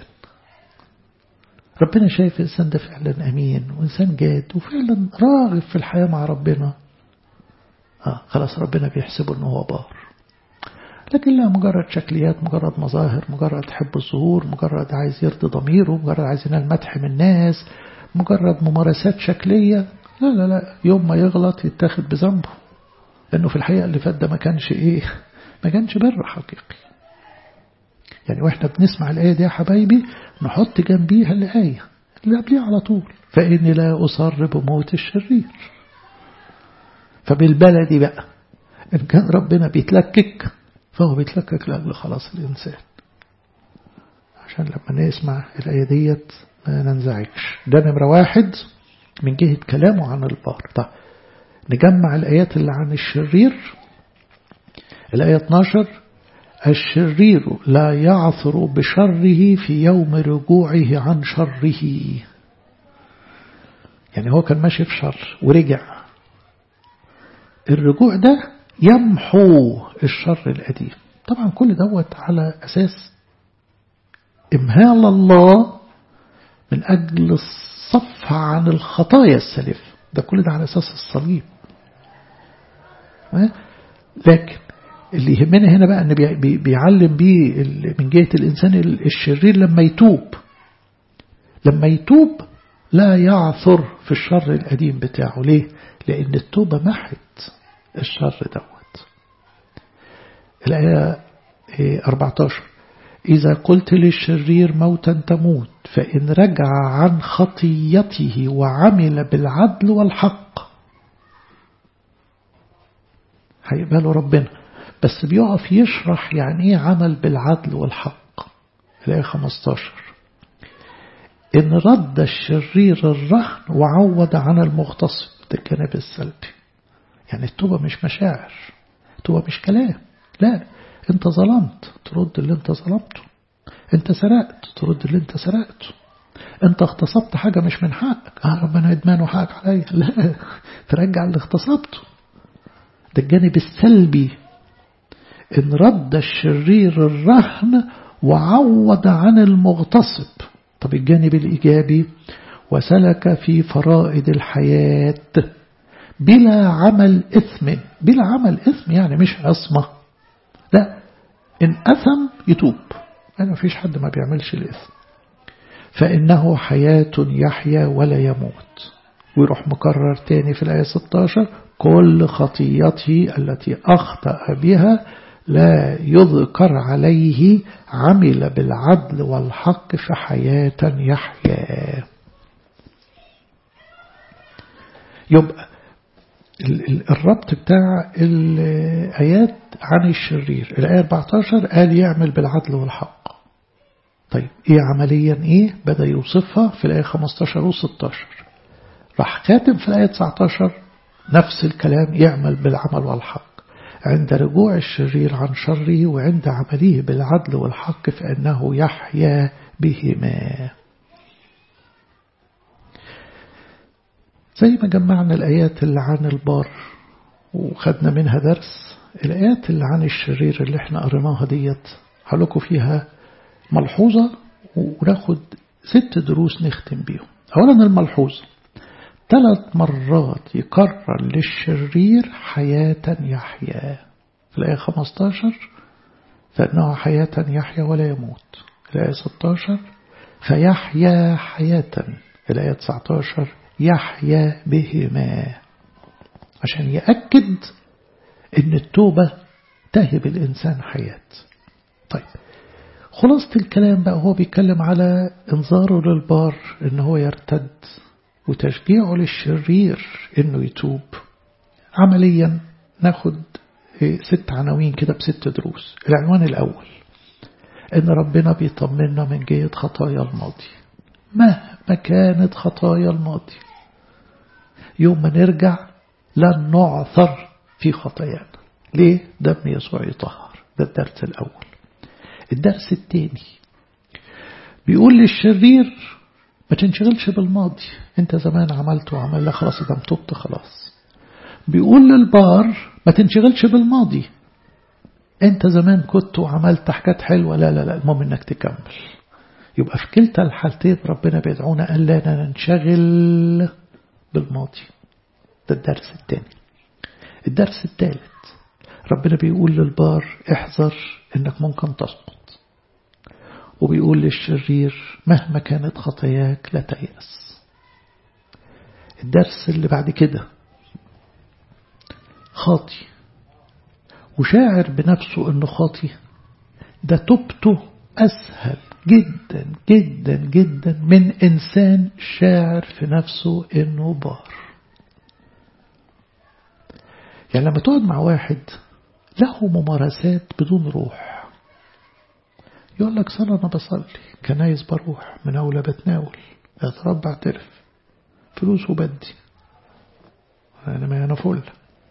ربنا شايف الإنسان ده فعلا أمين وإنسان جاد وفعلا راغب في الحياة مع ربنا آه خلاص ربنا بيحسبه أنه هو بار لكن لا مجرد شكليات مجرد مظاهر مجرد حب الظهور مجرد عايز يرضي ضميره مجرد عايز ينال مدح من الناس مجرد ممارسات شكلية لا لا لا يوم ما يغلط يتاخد بذنبه لأنه في الحقيقة اللي فات ده ما كانش إيه ما كانش بر حقيقي يعني وإحنا بنسمع الآية دي يا حبايبي نحط جنبيها الآية اللي قبليها على طول فإني لا أصر بموت الشرير فبالبلدي بقى إن كان ربنا بيتلكك فهو بيتلكك لأجل خلاص الإنسان عشان لما نسمع الآية ديت ما ننزعجش ده نمرة واحد من جهة كلامه عن البار طيب نجمع الآيات اللي عن الشرير الآية 12 الشرير لا يعثر بشره في يوم رجوعه عن شره يعني هو كان ماشي في شر ورجع الرجوع ده يمحو الشر القديم طبعا كل دوت على أساس إمهال الله من أجل الصفح عن الخطايا السلف ده كل ده على أساس الصليب لكن اللي يهمنا هنا بقى أن بيعلم بيه من جهة الإنسان الشرير لما يتوب لما يتوب لا يعثر في الشر القديم بتاعه ليه؟ لأن التوبة محت الشر دوت الآية 14 إذا قلت للشرير موتا تموت فإن رجع عن خطيته وعمل بالعدل والحق هيقبله ربنا بس بيقف يشرح يعني ايه عمل بالعدل والحق الآية 15 إن رد الشرير الرهن وعوض عن المغتصب ده الجانب السلبي يعني التوبة مش مشاعر التوبة مش كلام لا انت ظلمت ترد اللي انت ظلمته انت سرقت ترد اللي انت سرقته انت اغتصبت حاجة مش من حقك اه ربنا ادمان حقك عليا لا ترجع اللي اغتصبته ده الجانب السلبي ان رد الشرير الرهن وعوض عن المغتصب طب الجانب الإيجابي وسلك في فرائض الحياة بلا عمل إثم بلا عمل إثم يعني مش عصمة لا إن أثم يتوب أنا ما فيش حد ما بيعملش الإثم فإنه حياة يحيا ولا يموت ويروح مكرر تاني في الآية 16 كل خطيته التي أخطأ بها لا يذكر عليه عمل بالعدل والحق فحياة يحيا يبقى الربط بتاع الآيات عن الشرير الآية 14 قال يعمل بالعدل والحق طيب إيه عمليا إيه بدأ يوصفها في الآية 15 و 16 راح خاتم في الآية 19 نفس الكلام يعمل بالعمل والحق عند رجوع الشرير عن شره وعند عمله بالعدل والحق فإنه يحيا بهما زي ما جمعنا الآيات اللي عن البار وخدنا منها درس الآيات اللي عن الشرير اللي احنا قريناها ديت هلكوا فيها ملحوظة وناخد ست دروس نختم بيهم أولا الملحوظة ثلاث مرات يكرر للشرير حياة يحيا في الآية 15 فإنه حياة يحيا ولا يموت الآية 16 فيحيا حياة الآية 19 يحيا بهما عشان يأكد أن التوبة تهب الإنسان حياة طيب خلاصة الكلام بقى هو بيتكلم على انذاره للبار ان هو يرتد وتشجيعه للشرير انه يتوب عمليا ناخد ست عناوين كده بست دروس العنوان الاول ان ربنا بيطمنا من جهة خطايا الماضي مهما كانت خطايا الماضي يوم ما نرجع لن نعثر في خطايانا ليه دم يسوع يطهر ده الدرس الاول الدرس الثاني بيقول للشرير ما تنشغلش بالماضي انت زمان عملت وعمل لا خلاص ده تبت خلاص بيقول للبار ما تنشغلش بالماضي انت زمان كنت وعملت حاجات حلوة لا لا لا المهم انك تكمل يبقى في كلتا الحالتين ربنا بيدعونا قال لا ننشغل بالماضي ده الدرس الثاني الدرس الثالث ربنا بيقول للبار احذر انك ممكن تسقط وبيقول للشرير مهما كانت خطاياك لا تيأس الدرس اللي بعد كده خاطي وشاعر بنفسه انه خاطي ده توبته اسهل جدا جدا جدا من انسان شاعر في نفسه انه بار يعني لما تقعد مع واحد له ممارسات بدون روح يقول لك صلاة أنا بصلي كنايس بروح من أولى بتناول أتربى اعترف فلوس وبدي أنا ما أنا فل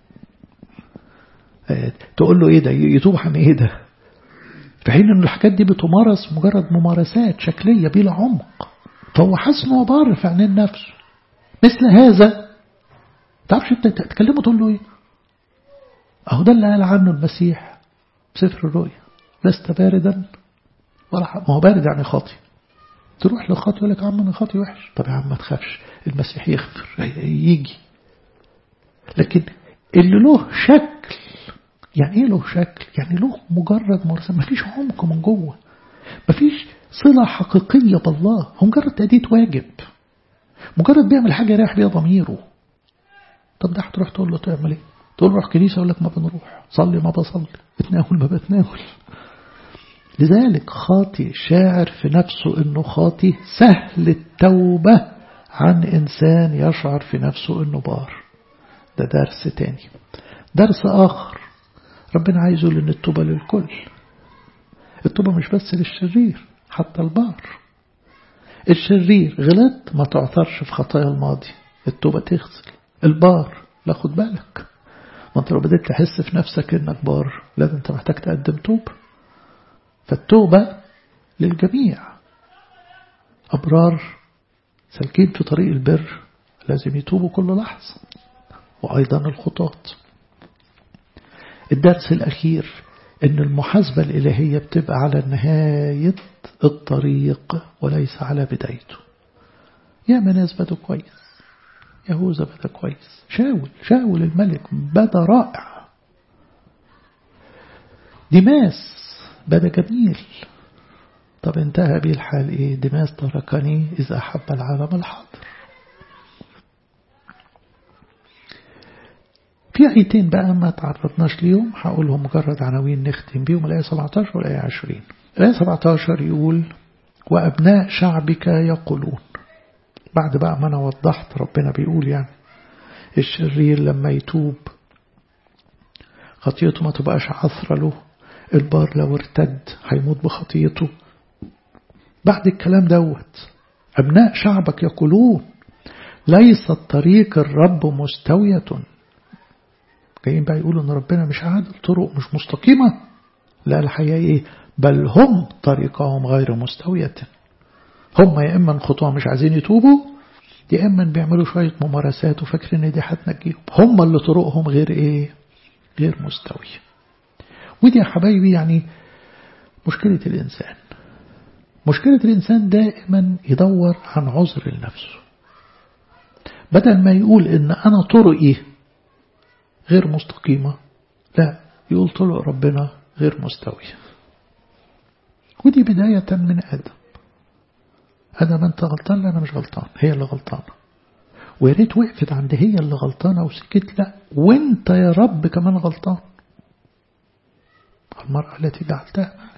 تقول له إيه ده يتوب عن إيه ده في حين إن الحاجات دي بتمارس مجرد ممارسات شكلية بلا عمق فهو حاسس إن هو بار في عينين نفسه مثل هذا تعرفش انت تكلمه تقول له ايه اهو ده اللي قال عنه المسيح سفر الرؤيا لست باردا ولا حق. ما هو بارد يعني خاطي تروح لخاطي يقول لك يا عم انا خاطي وحش طب يا عم ما تخافش المسيح يغفر يجي لكن اللي له شكل يعني ايه له شكل يعني له مجرد مرسم ما فيش عمق من جوه ما فيش صلة حقيقية بالله هو مجرد تأدية واجب مجرد بيعمل حاجة يريح بيها ضميره طب ده هتروح تقول له تعمل ايه تقول روح كنيسة يقول لك ما بنروح صلي ما بصلي بتناول ما بتناول لذلك خاطي شاعر في نفسه انه خاطي سهل التوبة عن انسان يشعر في نفسه انه بار ده درس تاني درس اخر ربنا عايزه لان التوبة للكل التوبة مش بس للشرير حتى البار الشرير غلط ما تعثرش في خطايا الماضي التوبة تغسل البار لا خد بالك ما انت لو بدأت تحس في نفسك انك بار لازم انت محتاج تقدم توبة فالتوبة للجميع أبرار سالكين في طريق البر لازم يتوبوا كل لحظة وأيضا الخطاط الدرس الأخير إن المحاسبة الإلهية بتبقى على نهاية الطريق وليس على بدايته يا ناس بدوا كويس يهوذا بدا كويس شاول شاول الملك بدا رائع دماس بدا جميل طب انتهى بيه الحال ايه دماس تركني إذا أحب العالم الحاضر في آيتين بقى ما تعرضناش ليهم هقولهم مجرد عناوين نختم بيهم الآية 17 والآية 20 الآية 17 يقول وأبناء شعبك يقولون بعد بقى ما أنا وضحت ربنا بيقول يعني الشرير لما يتوب خطيته ما تبقاش عثرة له البار لو ارتد هيموت بخطيته بعد الكلام دوت أبناء شعبك يقولون ليس الطريق الرب مستوية جايين بقى يقولوا ان ربنا مش عادل طرق مش مستقيمة لا الحقيقة ايه بل هم طريقهم غير مستوية هم يا اما خطوة مش عايزين يتوبوا يا اما بيعملوا شوية ممارسات وفاكرين ان دي هتنجيهم هم اللي طرقهم غير ايه غير مستوية ودي يا حبايبي يعني مشكلة الإنسان مشكلة الإنسان دائما يدور عن عذر لنفسه بدل ما يقول إن أنا طرقي غير مستقيمة لا يقول طرق ربنا غير مستوية ودي بداية من آدم أدم أنت غلطان لا أنا مش غلطان هي اللي غلطانة ويا ريت وقفت عند هي اللي غلطانة وسكت لا وانت يا رب كمان غلطان المرأة التي جعلتها معي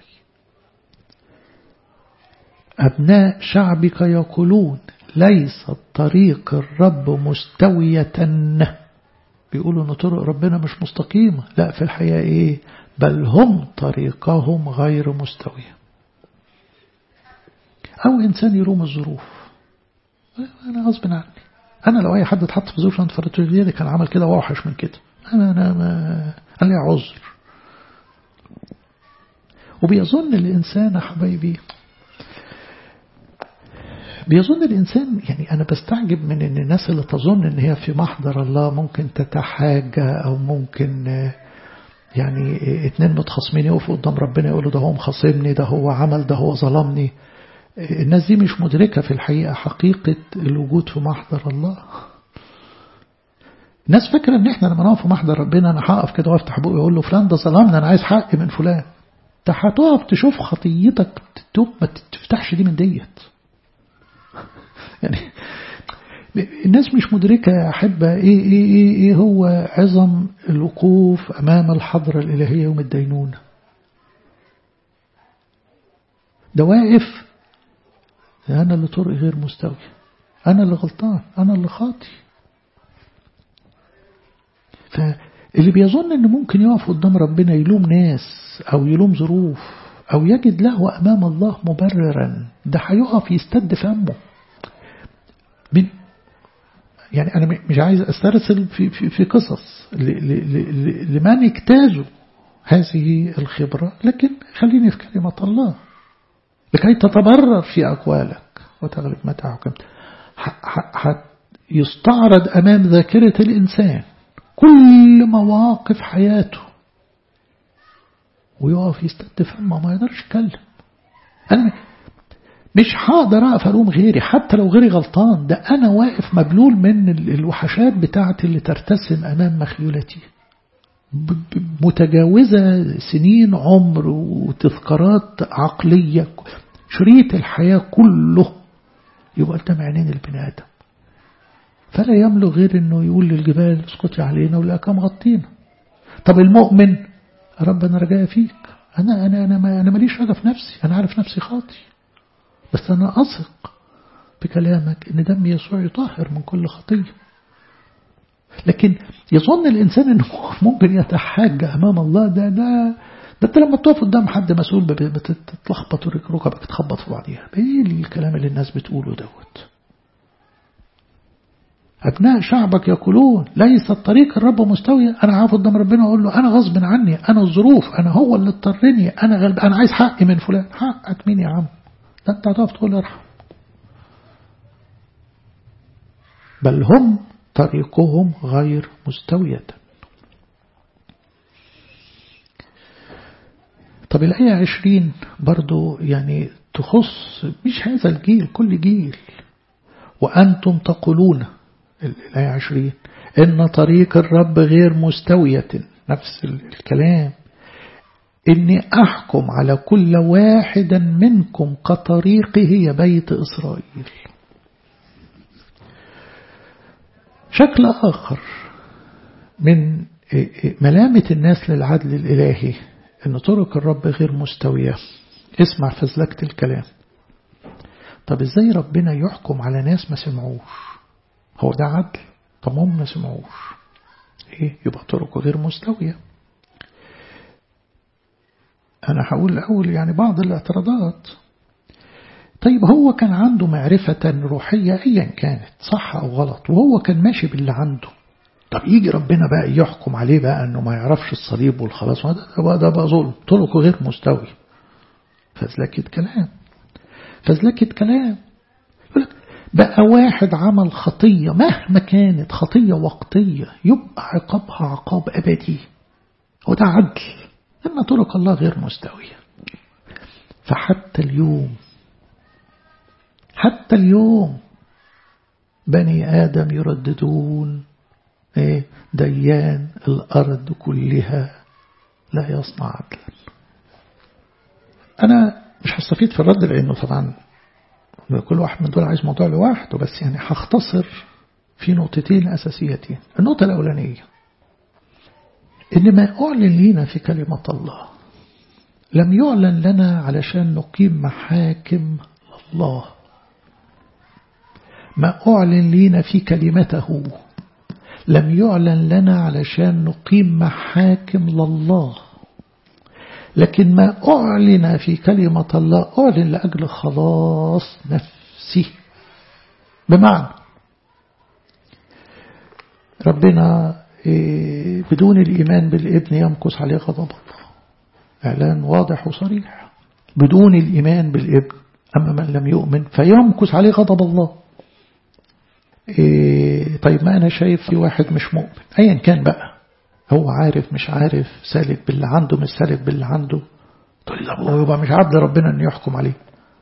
أبناء شعبك يقولون ليس طريق الرب مستوية بيقولوا ان طرق ربنا مش مستقيمة لا في الحقيقة ايه بل هم طريقهم غير مستوية او انسان يروم الظروف انا غصب عني انا لو اي حد اتحط في ظروف انت فرطت غيري كان عمل كده واوحش من كده انا انا ما انا لي عذر وبيظن الانسان يا حبايبي بيظن الإنسان يعني أنا بستعجب من إن الناس اللي تظن إن هي في محضر الله ممكن تتحاجى أو ممكن يعني اتنين متخاصمين يقفوا قدام ربنا يقولوا ده هو مخاصمني ده هو عمل ده هو ظلمني الناس دي مش مدركة في الحقيقة حقيقة الوجود في محضر الله الناس فاكرة ان احنا لما نقف في محضر ربنا انا هقف كده وافتح بوقي واقول له فلان ده ظلمني انا عايز حقي من فلان ده هتقف تشوف خطيتك تتوب ما تفتحش دي من ديت يعني الناس مش مدركة يا أحبة إيه, إيه, إيه, إيه هو عظم الوقوف أمام الحضرة الإلهية يوم الدينونة ده واقف أنا اللي طرق غير مستوي أنا اللي غلطان أنا اللي خاطي فاللي بيظن أنه ممكن يقف قدام ربنا يلوم ناس أو يلوم ظروف أو يجد له أمام الله مبررا ده هيقف يستد فمه من يعني أنا مش عايز أسترسل في, في, في قصص لمن اجتازوا هذه الخبرة لكن خليني في كلمة الله لكي تتبرر في أقوالك وتغلب متاعك يستعرض أمام ذاكرة الإنسان كل مواقف حياته ويقف يستد فمه ما يقدرش يتكلم أنا مش هقدر أقف ألوم غيري حتى لو غيري غلطان ده أنا واقف مبلول من الوحشات بتاعتي اللي ترتسم أمام مخيولتي متجاوزة سنين عمر وتذكارات عقلية شريط الحياة كله يبقى قدام عينين البني آدم فلا يملك غير انه يقول للجبال اسكتي علينا والأكام غطينا طب المؤمن رب انا رجاء فيك انا انا انا ما انا ماليش رجا في نفسي انا عارف نفسي خاطي بس انا اثق بكلامك ان دم يسوع يطهر من كل خطيه لكن يظن الإنسان أنه ممكن يتحاج أمام الله ده ده ده أنت لما تقف قدام حد مسؤول بتتلخبط وركبك تخبط في بعضيها إيه الكلام اللي الناس بتقوله دوت أبناء شعبك يقولون ليس الطريق الرب مستوية أنا عارف قدام ربنا أقول له أنا غصب عني أنا الظروف أنا هو اللي اضطرني أنا غلب أنا عايز حقي من فلان حقك مين يا عم ده أنت هتقف تقول ارحم بل هم طريقهم غير مستوية طب الآية عشرين برضو يعني تخص مش هذا الجيل كل جيل وأنتم تقولون الآية عشرين إن طريق الرب غير مستوية نفس الكلام إني أحكم على كل واحد منكم كطريقه يا بيت إسرائيل شكل آخر من ملامة الناس للعدل الإلهي إن طرق الرب غير مستوية اسمع فزلكة الكلام طب إزاي ربنا يحكم على ناس ما سمعوش هو ده عدل طب هم ما سمعوش إيه يبقى طرقه غير مستوية أنا هقول الأول يعني بعض الاعتراضات طيب هو كان عنده معرفة روحية أيا كانت صح أو غلط وهو كان ماشي باللي عنده طب يجي ربنا بقى يحكم عليه بقى أنه ما يعرفش الصليب والخلاص ده بقى, ده بقى ظلم طرقه غير مستوي فزلكة كلام فزلكة كلام يقول لك بقى واحد عمل خطية مهما كانت خطية وقتية يبقى عقابها عقاب أبدي وده عدل إن طرق الله غير مستوية فحتى اليوم حتى اليوم بني آدم يرددون إيه ديان الأرض كلها لا يصنع عدلا أنا مش هستفيد في الرد لأنه طبعا كل واحد من دول عايز موضوع لوحده بس يعني هختصر في نقطتين أساسيتين النقطة الأولانية إن ما أعلن لينا في كلمة الله لم يعلن لنا علشان نقيم محاكم الله ما أعلن لينا في كلمته لم يعلن لنا علشان نقيم محاكم لله لكن ما أعلن في كلمة الله أعلن لأجل خلاص نفسي بمعنى ربنا بدون الإيمان بالابن يمكث عليه غضب الله إعلان واضح وصريح بدون الإيمان بالابن أما من لم يؤمن فيمكث عليه غضب الله إيه طيب ما أنا شايف في واحد مش مؤمن أيا كان بقى هو عارف مش عارف سالك باللي عنده مش سالك باللي عنده تقول لي هو يبقى مش عبد ربنا أن يحكم عليه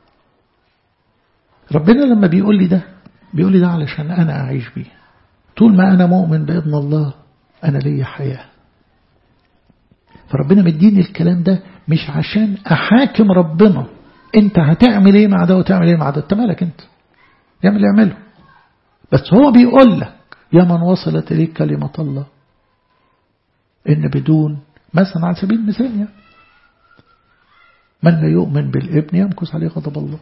ربنا لما بيقول لي ده بيقول لي ده علشان أنا أعيش بيه طول ما أنا مؤمن بابن الله أنا ليا حياة فربنا مديني الكلام ده مش عشان أحاكم ربنا أنت هتعمل إيه مع ده وتعمل إيه مع ده أنت مالك أنت يعمل اللي يعمله بس هو بيقول لك يا من وصلت إليك كلمة الله إن بدون مثلا على سبيل المثال يعني من لا يؤمن بالابن يمكث عليه غضب الله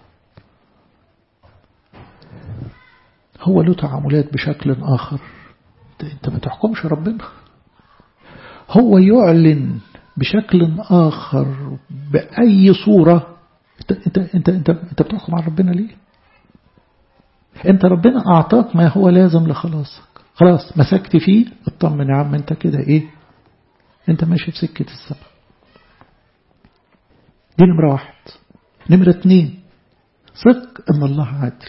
هو له تعاملات بشكل آخر انت ما تحكمش ربنا هو يعلن بشكل آخر بأي صورة انت, انت, انت, انت, انت بتحكم على ربنا ليه انت ربنا أعطاك ما هو لازم لخلاصك خلاص مسكت فيه اطمن يا عم انت كده ايه انت ماشي في سكة السبب دي نمرة واحد نمرة اتنين ثق ان الله عادل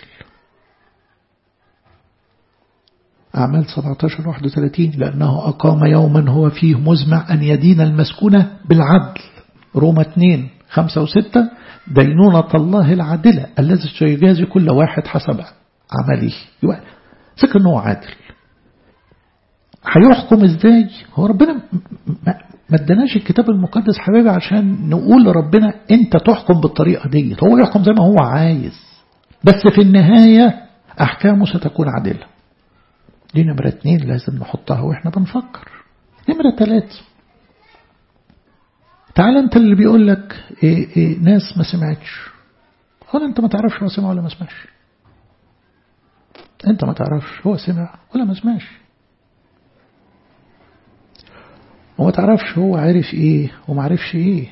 أعمال 17 31 لأنه أقام يوما هو فيه مزمع أن يدين المسكونة بالعدل روما 2 5 و6 دينونة الله العادلة الذي سيجازي كل واحد حسب عمله ثق أنه عادل هيحكم ازاي هو ربنا ما اداناش الكتاب المقدس حبيبي عشان نقول لربنا انت تحكم بالطريقة دي هو يحكم زي ما هو عايز بس في النهاية أحكامه ستكون عادلة دي نمرة اتنين لازم نحطها واحنا بنفكر نمرة تلاتة تعال انت اللي بيقول لك إيه إيه ناس ما سمعتش ولا انت ما تعرفش هو سمع ولا ما سمعش انت ما تعرفش هو سمع ولا ما سمعش وما تعرفش هو عارف ايه وما عرفش ايه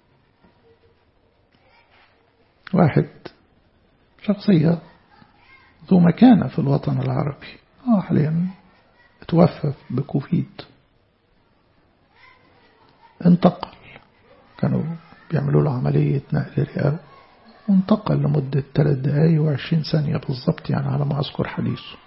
واحد شخصية ذو مكانة في الوطن العربي اه حاليا توفى بكوفيد انتقل كانوا بيعملوا له عملية نقل رئة وانتقل لمدة ثلاث دقايق وعشرين ثانية بالضبط يعني على ما أذكر حديثه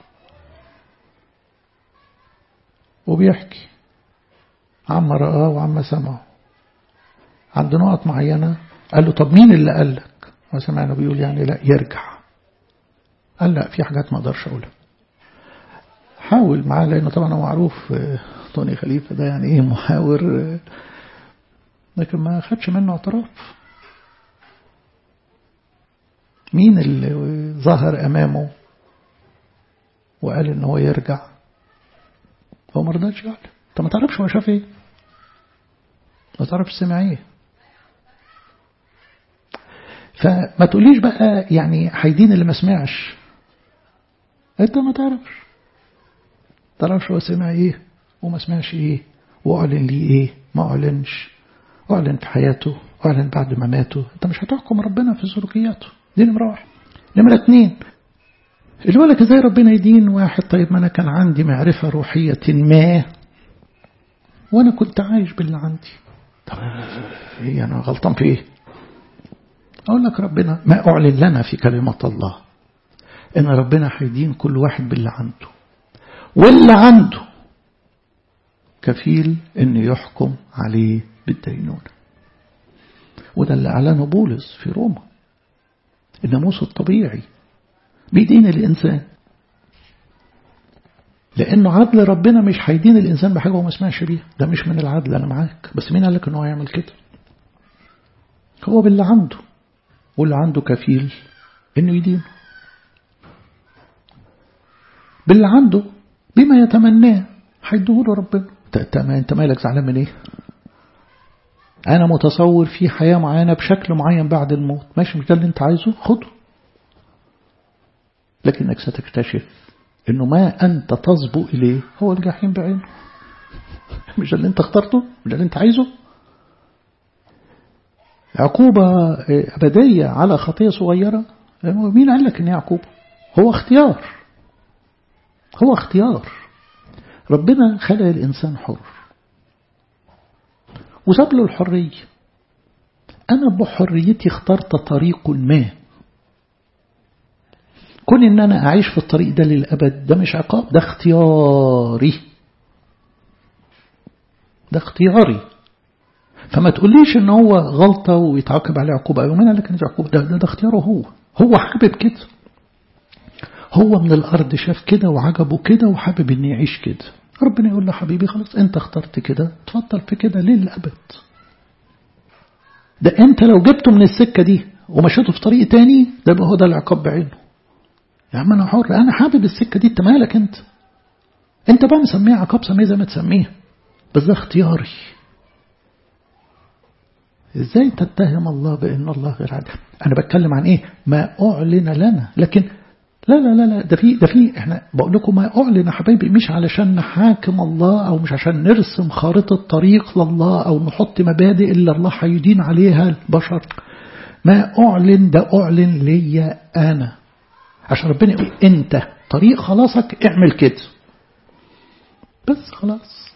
وبيحكي عما رآه وعما سمعه عند نقط معينة قال له طب مين اللي قال لك وسمعنا بيقول يعني لا يرجع قال لا في حاجات ما اقدرش اقولها حاول معاه لانه طبعا هو معروف طوني خليفة ده يعني ايه محاور لكن ما خدش منه اعتراف مين اللي ظهر امامه وقال ان هو يرجع هو ما رضاش يعلم انت ما تعرفش هو شاف ايه ما تعرفش سمع ايه فما تقوليش بقى يعني هيدين اللي ما سمعش انت ما تعرفش تعرفش هو سمع ايه وما سمعش ايه واعلن ليه ايه ما اعلنش اعلن في حياته اعلن بعد ما ماته انت مش هتحكم ربنا في سلوكياته دي نمرة واحد نمرة اتنين اللي يقول لك ازاي ربنا يدين واحد طيب ما انا كان عندي معرفة روحية ما وانا كنت عايش باللي عندي طب ايه انا غلطان في ايه اقول لك ربنا ما اعلن لنا في كلمة الله ان ربنا هيدين كل واحد باللي عنده واللي عنده كفيل ان يحكم عليه بالدينونة وده اللي اعلنه بولس في روما الناموس الطبيعي بيدين الإنسان لأنه عدل ربنا مش هيدين الإنسان بحاجة هو ما سمعش بيها ده مش من العدل أنا معاك بس مين قال لك إنه هيعمل كده هو باللي عنده واللي عنده كفيل إنه يدينه باللي عنده بما يتمناه هيديهوله ربنا أنت مالك زعلان من إيه؟ أنا متصور في حياة معينة بشكل معين بعد الموت ماشي مش ده اللي أنت عايزه خده لكنك ستكتشف أنه ما أنت تصبو إليه هو الجحيم بعينه مش ده اللي أنت اخترته مش ده اللي أنت عايزه عقوبة أبدية على خطية صغيرة مين قال لك إن هي عقوبة هو اختيار هو اختيار ربنا خلق الإنسان حر وساب له الحرية أنا بحريتي اخترت طريق ما كون إن أنا أعيش في الطريق ده للأبد ده مش عقاب ده اختياري ده اختياري فما تقوليش ان هو غلطة ويتعاقب عليه عقوبة أيوة مين قال لك ان عقوبة ده, ده, ده اختياره هو هو حابب كده هو من الأرض شاف كده وعجبه كده وحابب ان يعيش كده ربنا يقول له حبيبي خلاص انت اخترت كده تفضل في كده للأبد ده انت لو جبته من السكة دي ومشيته في طريق تاني ده يبقى هو ده العقاب بعينه يا عم انا حر انا حابب السكة دي انت مالك انت انت بقى مسميها عقاب سميه زي ما تسميها بس ده اختياري ازاي تتهم الله بان الله غير عادل انا بتكلم عن ايه ما اعلن لنا لكن لا لا لا لا ده في ده في احنا بقول لكم ما اعلن يا حبايبي مش علشان نحاكم الله او مش عشان نرسم خارطه طريق لله او نحط مبادئ اللي الله هيدين عليها البشر ما اعلن ده اعلن ليا انا عشان ربنا يقول انت طريق خلاصك اعمل كده بس خلاص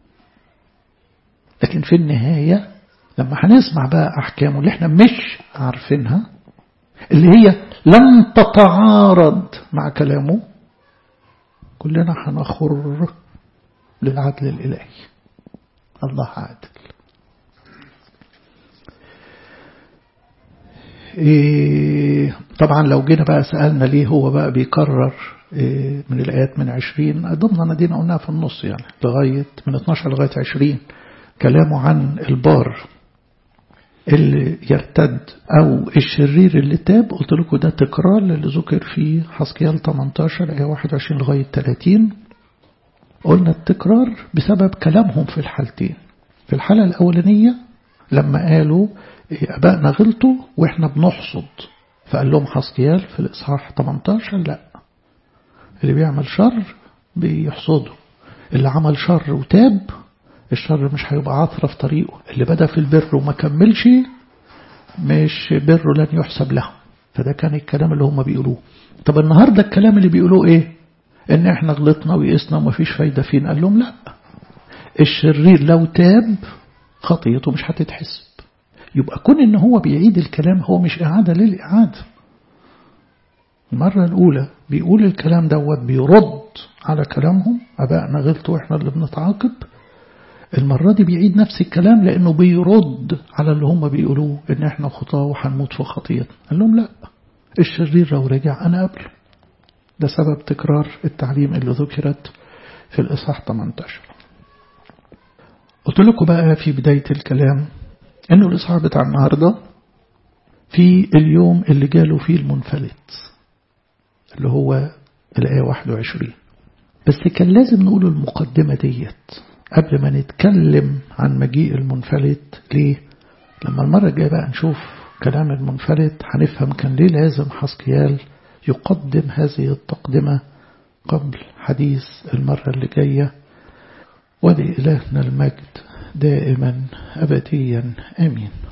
لكن في النهايه لما هنسمع بقى احكامه اللي احنا مش عارفينها اللي هي لم تتعارض مع كلامه كلنا هنخر للعدل الإلهي الله عادل إيه طبعا لو جينا بقى سألنا ليه هو بقى بيكرر إيه من الآيات من عشرين ضمن دينا قلناها في النص يعني لغاية من 12 لغاية عشرين كلامه عن البار اللي يرتد أو الشرير اللي تاب قلت لكم ده تكرار اللي ذكر في حسكيال 18 آية 21 لغاية 30 قلنا التكرار بسبب كلامهم في الحالتين في الحالة الأولانية لما قالوا أبائنا غلطوا وإحنا بنحصد فقال لهم حسكيال في الإصحاح 18 لا اللي بيعمل شر بيحصده اللي عمل شر وتاب الشر مش هيبقى عثرة في طريقه اللي بدأ في البر وما كملش مش بره لن يحسب له فده كان الكلام اللي هم بيقولوه طب النهاردة الكلام اللي بيقولوه ايه ان احنا غلطنا ويئسنا ومفيش فايدة فين قال لهم لا الشرير لو تاب خطيته مش هتتحسب يبقى كون ان هو بيعيد الكلام هو مش اعادة للاعادة المرة الأولى بيقول الكلام دوت بيرد على كلامهم أبائنا غلطوا وإحنا اللي بنتعاقب المرة دي بيعيد نفس الكلام لأنه بيرد على اللي هم بيقولوه إن إحنا خطاة وهنموت في خطيتنا قال لهم لا الشرير لو رجع أنا قبله ده سبب تكرار التعليم اللي ذكرت في الإصحاح 18 قلت لكم بقى في بداية الكلام إنه الإصحاح بتاع النهاردة في اليوم اللي جاله فيه المنفلت اللي هو الآية 21 بس كان لازم نقول المقدمة ديت قبل ما نتكلم عن مجيء المنفلت ليه لما المرة الجاية بقى نشوف كلام المنفلت هنفهم كان ليه لازم حسكيال يقدم هذه التقدمة قبل حديث المرة اللي جاية ولإلهنا المجد دائما أبديا آمين